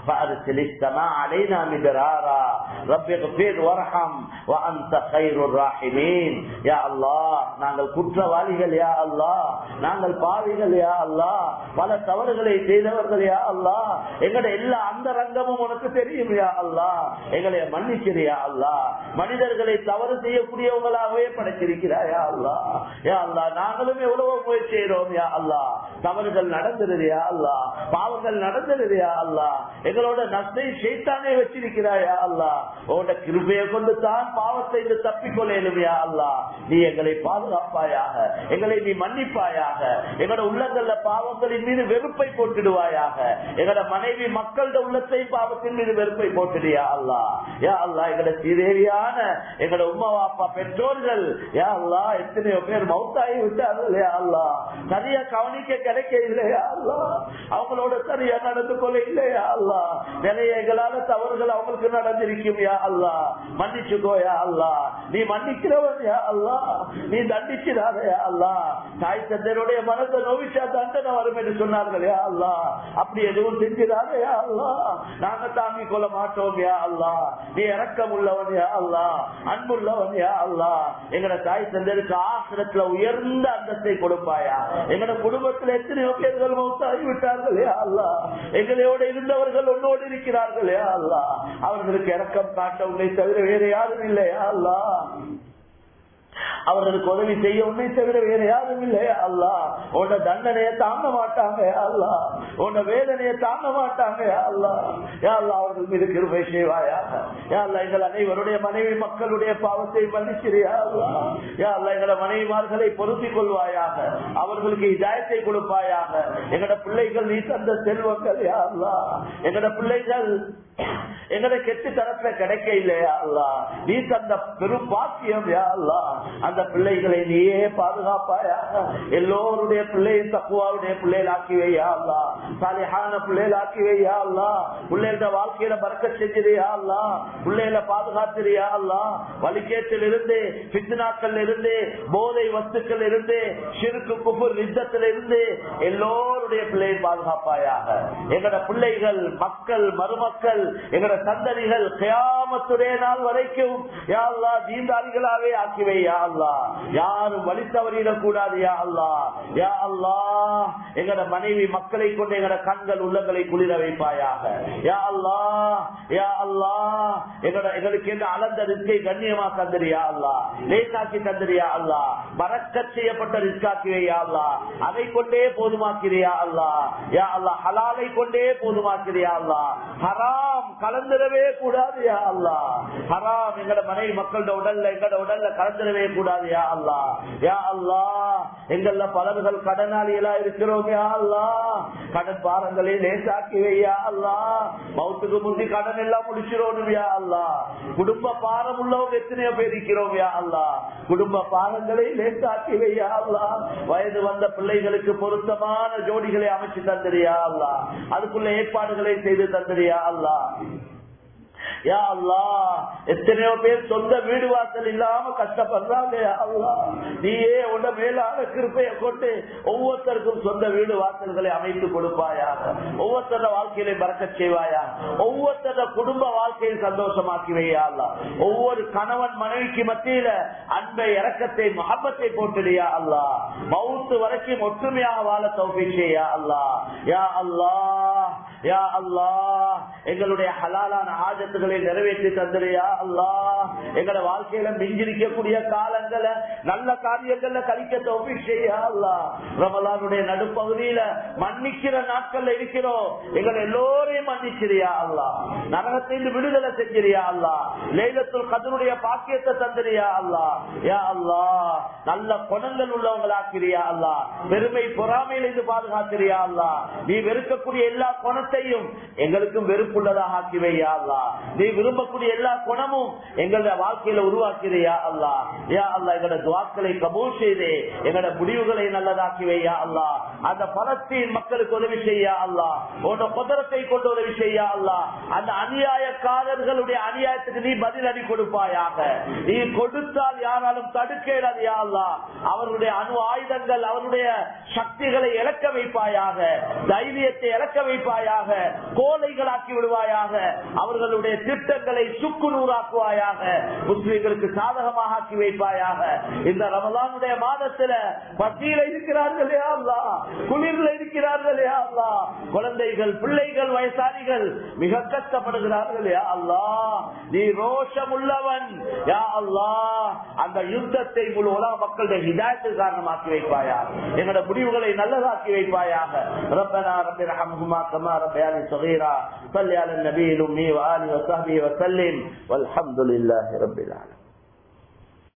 فأرسل السماء علينا مدرارا رب اغفر وارحم وأنت خير الراحمين يا الله நாங்கள் குற்றவாளிகள் யா அல்லாஹ் நாங்கள் பாவிகள் யா அல்லாஹ் பல தவறுகளை செய்தவர்கள் யா அல்லாஹ் எங்கட எல்லா அந்த ரங்கமும் உனக்கு தெரியும் யா அல்லாஹ் எங்களை மன்னிக்கிறியா அல்லாஹ் மனிதர்களை தவறு செய்யக்கூடியவங்களாகவே படைச்சிருக்கிறாயா அல்லாஹ் யா அல்லாஹ் நாங்களும் எவ்வளவோ முயற்சி செய்யறோம் யா அல்லாஹ் தவறுகள் நடந்துருதியா அல்லாஹ் பாவங்கள் நடந்துருதியா அல்லாஹ் எங்களோட நஷ்டை செய்தானே வச்சிருக்கிறாயா அல்லாஹ் உன்னோட கிருபையை கொண்டு தான் பாவத்தை இருந்து தப்பிக்கொள்ளேனும் யா அல்லாஹ் நீ எங்களை பாதுகாப்பாயாக எங்களை நீ மன்னிப்பாயாக எங்களோட உள்ளங்கள்ல பாவங்களின் மீது வெறுப்பை போட்டுடுவாயாக எங்களோட மனைவி மக்களோட உள்ளத்தை பாவத்தின் மீது வெறுப்பை போட்டுடியா அல்லா யா அல்லா எங்களோட சீதேவியான எங்களோட உமா அப்பா பெற்றோர்கள் யா அல்லா எத்தனையோ பேர் மௌத்தாகி விட்டார்கள் யா அல்லா சரியா கவனிக்க கிடைக்க இல்லையா அல்லா அவங்களோட சரியா நடந்து கொள்ள இல்லையா அல்லா நிறைய எங்களால தவறுகள் அவங்களுக்கு நடந்திருக்கும் யா அல்லா மன்னிச்சுக்கோ யா அல்லா நீ மன்னிக்கிறவன் யா அல்லா நீ தண்டிச்சிடாத யா அல்லா தாய் தந்தையருடைய மனத்தை நோவிச்சா தண்டனை வரும் என்று சொன்னார்கள் யா அல்லா அப்படி எதுவும் செஞ்சிடாத யா அல்லா நாங்க தாங்கிக் கொள்ள மாட்டோம் யா அல்லா நீ இறக்கம் உள்ளவன் யா அல்லா அன்புள்ளவன் யா அல்லா எங்கட தாய் தந்தையருக்கு ஆசிரத்துல உயர்ந்த அந்தஸ்தை கொடுப்பாயா எங்கட குடும்பத்தில் எத்தனையோ பேர்கள் மௌத்தாகி விட்டார்கள் யா அல்லா எங்களோட இருந்தவர்கள் உன்னோடு இருக்கிறார்கள் யா அல்லா அவர்களுக்கு இறக்கம் காட்ட உன்னை தவிர வேற யாரும் இல்லையா அல்லா அவர்களுக்கு உதவி செய்ய உன்னை தவிர வேற யாரும் இல்லையா அல்லா உன்ன தண்டனையை தாங்க மாட்டாங்க அல்லா உன்ன வேதனையை தாங்க மாட்டாங்க அல்லா யா அல்லா அவர்கள் மீது கிருபை செய்வாயா யா அல்லா எங்கள் அனைவருடைய மனைவி மக்களுடைய பாவத்தை மன்னிச்சிரியா அல்லா யா அல்லா எங்களோட மனைவிமார்களை பொருத்திக் கொள்வாயாக அவர்களுக்கு இதாயத்தை கொடுப்பாயாக எங்களோட பிள்ளைகள் நீ தந்த செல்வங்கள் யா அல்லா எங்களோட பிள்ளைகள் எங்கட கெட்டு தரத்துல கிடைக்க இல்லையா அல்லா நீ தந்த பெரும் பாக்கியம் யா அல்லா அந்த பிள்ளைகளை நீயே பாதுகாப்பாயா எல்லோருடைய பிள்ளையும் தக்குவாருடைய பிள்ளைகள் ஆக்கி வையா அல்லா சாலிஹான பிள்ளைகள் ஆக்கி வையா அல்லா பிள்ளைகள வாழ்க்கையில பறக்க செஞ்சிரியா அல்லா பிள்ளைகளை பாதுகாத்திரியா அல்லா வலிக்கேற்றில் இருந்து பித்னாக்கள் இருந்து போதை வஸ்துக்கள் இருந்து சிறுக்கு குபுர் யுத்தத்தில் இருந்து எல்லோருடைய பிள்ளையை பாதுகாப்பாயாக எங்கட பிள்ளைகள் மக்கள் மருமக்கள் எங்கட சந்ததிகள் கியாமத்துடைய நாள் வரைக்கும் யாழ்லா தீண்டாளிகளாவே ஆக்கிவை யா அல்லா யாரும் வழி தவறிடக் கூடாது யா அல்லா யா அல்லா எங்கட மனைவி மக்களை கொண்டு எங்கட கண்கள் உள்ளங்களை குளிர வைப்பாயாக யா அல்லா யா அல்லா எங்கட எங்களுக்கு என்ன அளந்த ரிஸ்கை கண்ணியமா தந்திரியா அல்லா லேசாக்கி தந்திரியா அல்லா பறக்க செய்யப்பட்ட ரிஸ்காக்கிவே யா அல்லா அதை கொண்டே போதுமாக்கிறியா அல்லா யா அல்லா ஹலாலை கொண்டே போதுமாக்கிறியா அல்லா ஹராம் கலந்துடவே கூடாது யா அல்லா ஹராம் எங்கட மனைவி மக்களோட உடல்ல எங்கட உடல்ல கலந்துடவே கூடாது யா அல்லா யா அல்லா எங்கள்ல பலர்கள் கடனாளிகளா இருக்கிறோம் யா அல்லா கடன் பாரங்களை லேசாக்கி வையா அல்லா மௌத்துக்கு முந்தி கடன் எல்லாம் முடிச்சிரோம் யா அல்லா குடும்ப பாரம் உள்ளவங்க எத்தனையோ பேர் இருக்கிறோம் யா அல்லா குடும்ப பாரங்களை லேசாக்கி வையா அல்லா வயது வந்த பிள்ளைகளுக்கு பொருத்தமான ஜோடிகளை அமைச்சு தந்திரியா அல்லா அதுக்குள்ள ஏற்பாடுகளை செய்து தந்திரியா அல்லா யா அல்லா எத்தனையோ பேர் சொந்த வீடு வாசல் இல்லாம கஷ்டப்படுறாங்க யா அல்லா நீயே உன்ன மேலான கிருப்பையை கொண்டு ஒவ்வொருத்தருக்கும் சொந்த வீடு வாசல்களை அமைத்து கொடுப்பாயாக ஒவ்வொருத்தர வாழ்க்கையில பறக்க செய்வாயா ஒவ்வொருத்தர குடும்ப வாழ்க்கையை சந்தோஷமாக்கி வையா அல்லா ஒவ்வொரு கணவன் மனைவிக்கு மத்தியில அன்பை இறக்கத்தை மகப்பத்தை போட்டுடியா அல்லா மவுத்து வரைக்கும் ஒற்றுமையாக வாழ தௌபிச்சையா அல்லா யா அல்லா யா அல்லா எங்களுடைய ஹலாலான ஆஜத்துகளை நிறைவேற்றி தந்திரியா அல்லா எங்களோட வாழ்க்கையில மிஞ்சிருக்கக்கூடிய காலங்களை நல்ல காரியங்கள்ல கழிக்க தோப்பி செய்யா அல்லா ரமலானுடைய நடுப்பகுதியில மன்னிக்கிற நாட்கள்ல இருக்கிறோம் எங்களை எல்லோரையும் மன்னிச்சிரியா அல்லா நரகத்தின் விடுதலை செஞ்சிரியா அல்லா லேலத்துள் கதனுடைய பாக்கியத்தை தந்திரியா அல்லா யா அல்லா நல்ல குணங்கள் உள்ளவங்களாக்கிறியா அல்லா பெருமை பொறாமையில இருந்து பாதுகாக்கிறியா அல்லா நீ வெறுக்கக்கூடிய எல்லா குணத்தையும் எங்களுக்கும் வெறுப்புள்ளதாக ஆக்கி வையா அல்லா நீ விரும்பக்கூடிய எல்லா குணமும் எங்களை வாழ்க்கையில உருவாக்கிறியா அல்லா யா அல்லா எங்களோட துவாக்களை கபூல் செய்து எங்களோட முடிவுகளை நல்லதாக்கி வையா அல்லா அந்த பலஸ்தீன் மக்களுக்கு உதவி செய்யா அல்லா உன்னோட குதிரத்தை கொண்டு உதவி செய்யா அல்லா அந்த அநியாயக்காரர்களுடைய அநியாயத்துக்கு நீ பதில் அடி கொடுப்பாயாக நீ கொடுத்தால் யாராலும் தடுக்க இயலாது யா அல்லா அவர்களுடைய அணு ஆயுதங்கள் அவருடைய சக்திகளை இழக்க வைப்பாயாக தைரியத்தை இழக்க வைப்பாயாக கோலைகளாக்கி விடுவாயாக அவர்களுடைய திட்டங்களை சுக்கு நூறாக்குவாயாக முஸ்லிம்களுக்கு சாதகமாக ஆக்கி வைப்பாயாக இந்த ரமலானுடைய மாதத்துல பசியில இருக்கிறார்களே அல்லா குளிர்ல இருக்கிறார்களே அல்லா குழந்தைகள் பிள்ளைகள் வயசாளிகள் மிக கஷ்டப்படுகிறார்களே அல்லா நீ ரோஷம் உள்ளவன் யா அல்லா அந்த யுத்தத்தை முழு உலக மக்களுடைய ஹிதாயத்துக்கு காரணமாக்கி வைப்பாயாக எங்களோட முடிவுகளை நல்லதாக்கி வைப்பாயாக ربنا رب ارحمهما كما ربياني صغيرا صل على النبي الامي واله وصحبه وسلم والحمد لله رب العالمين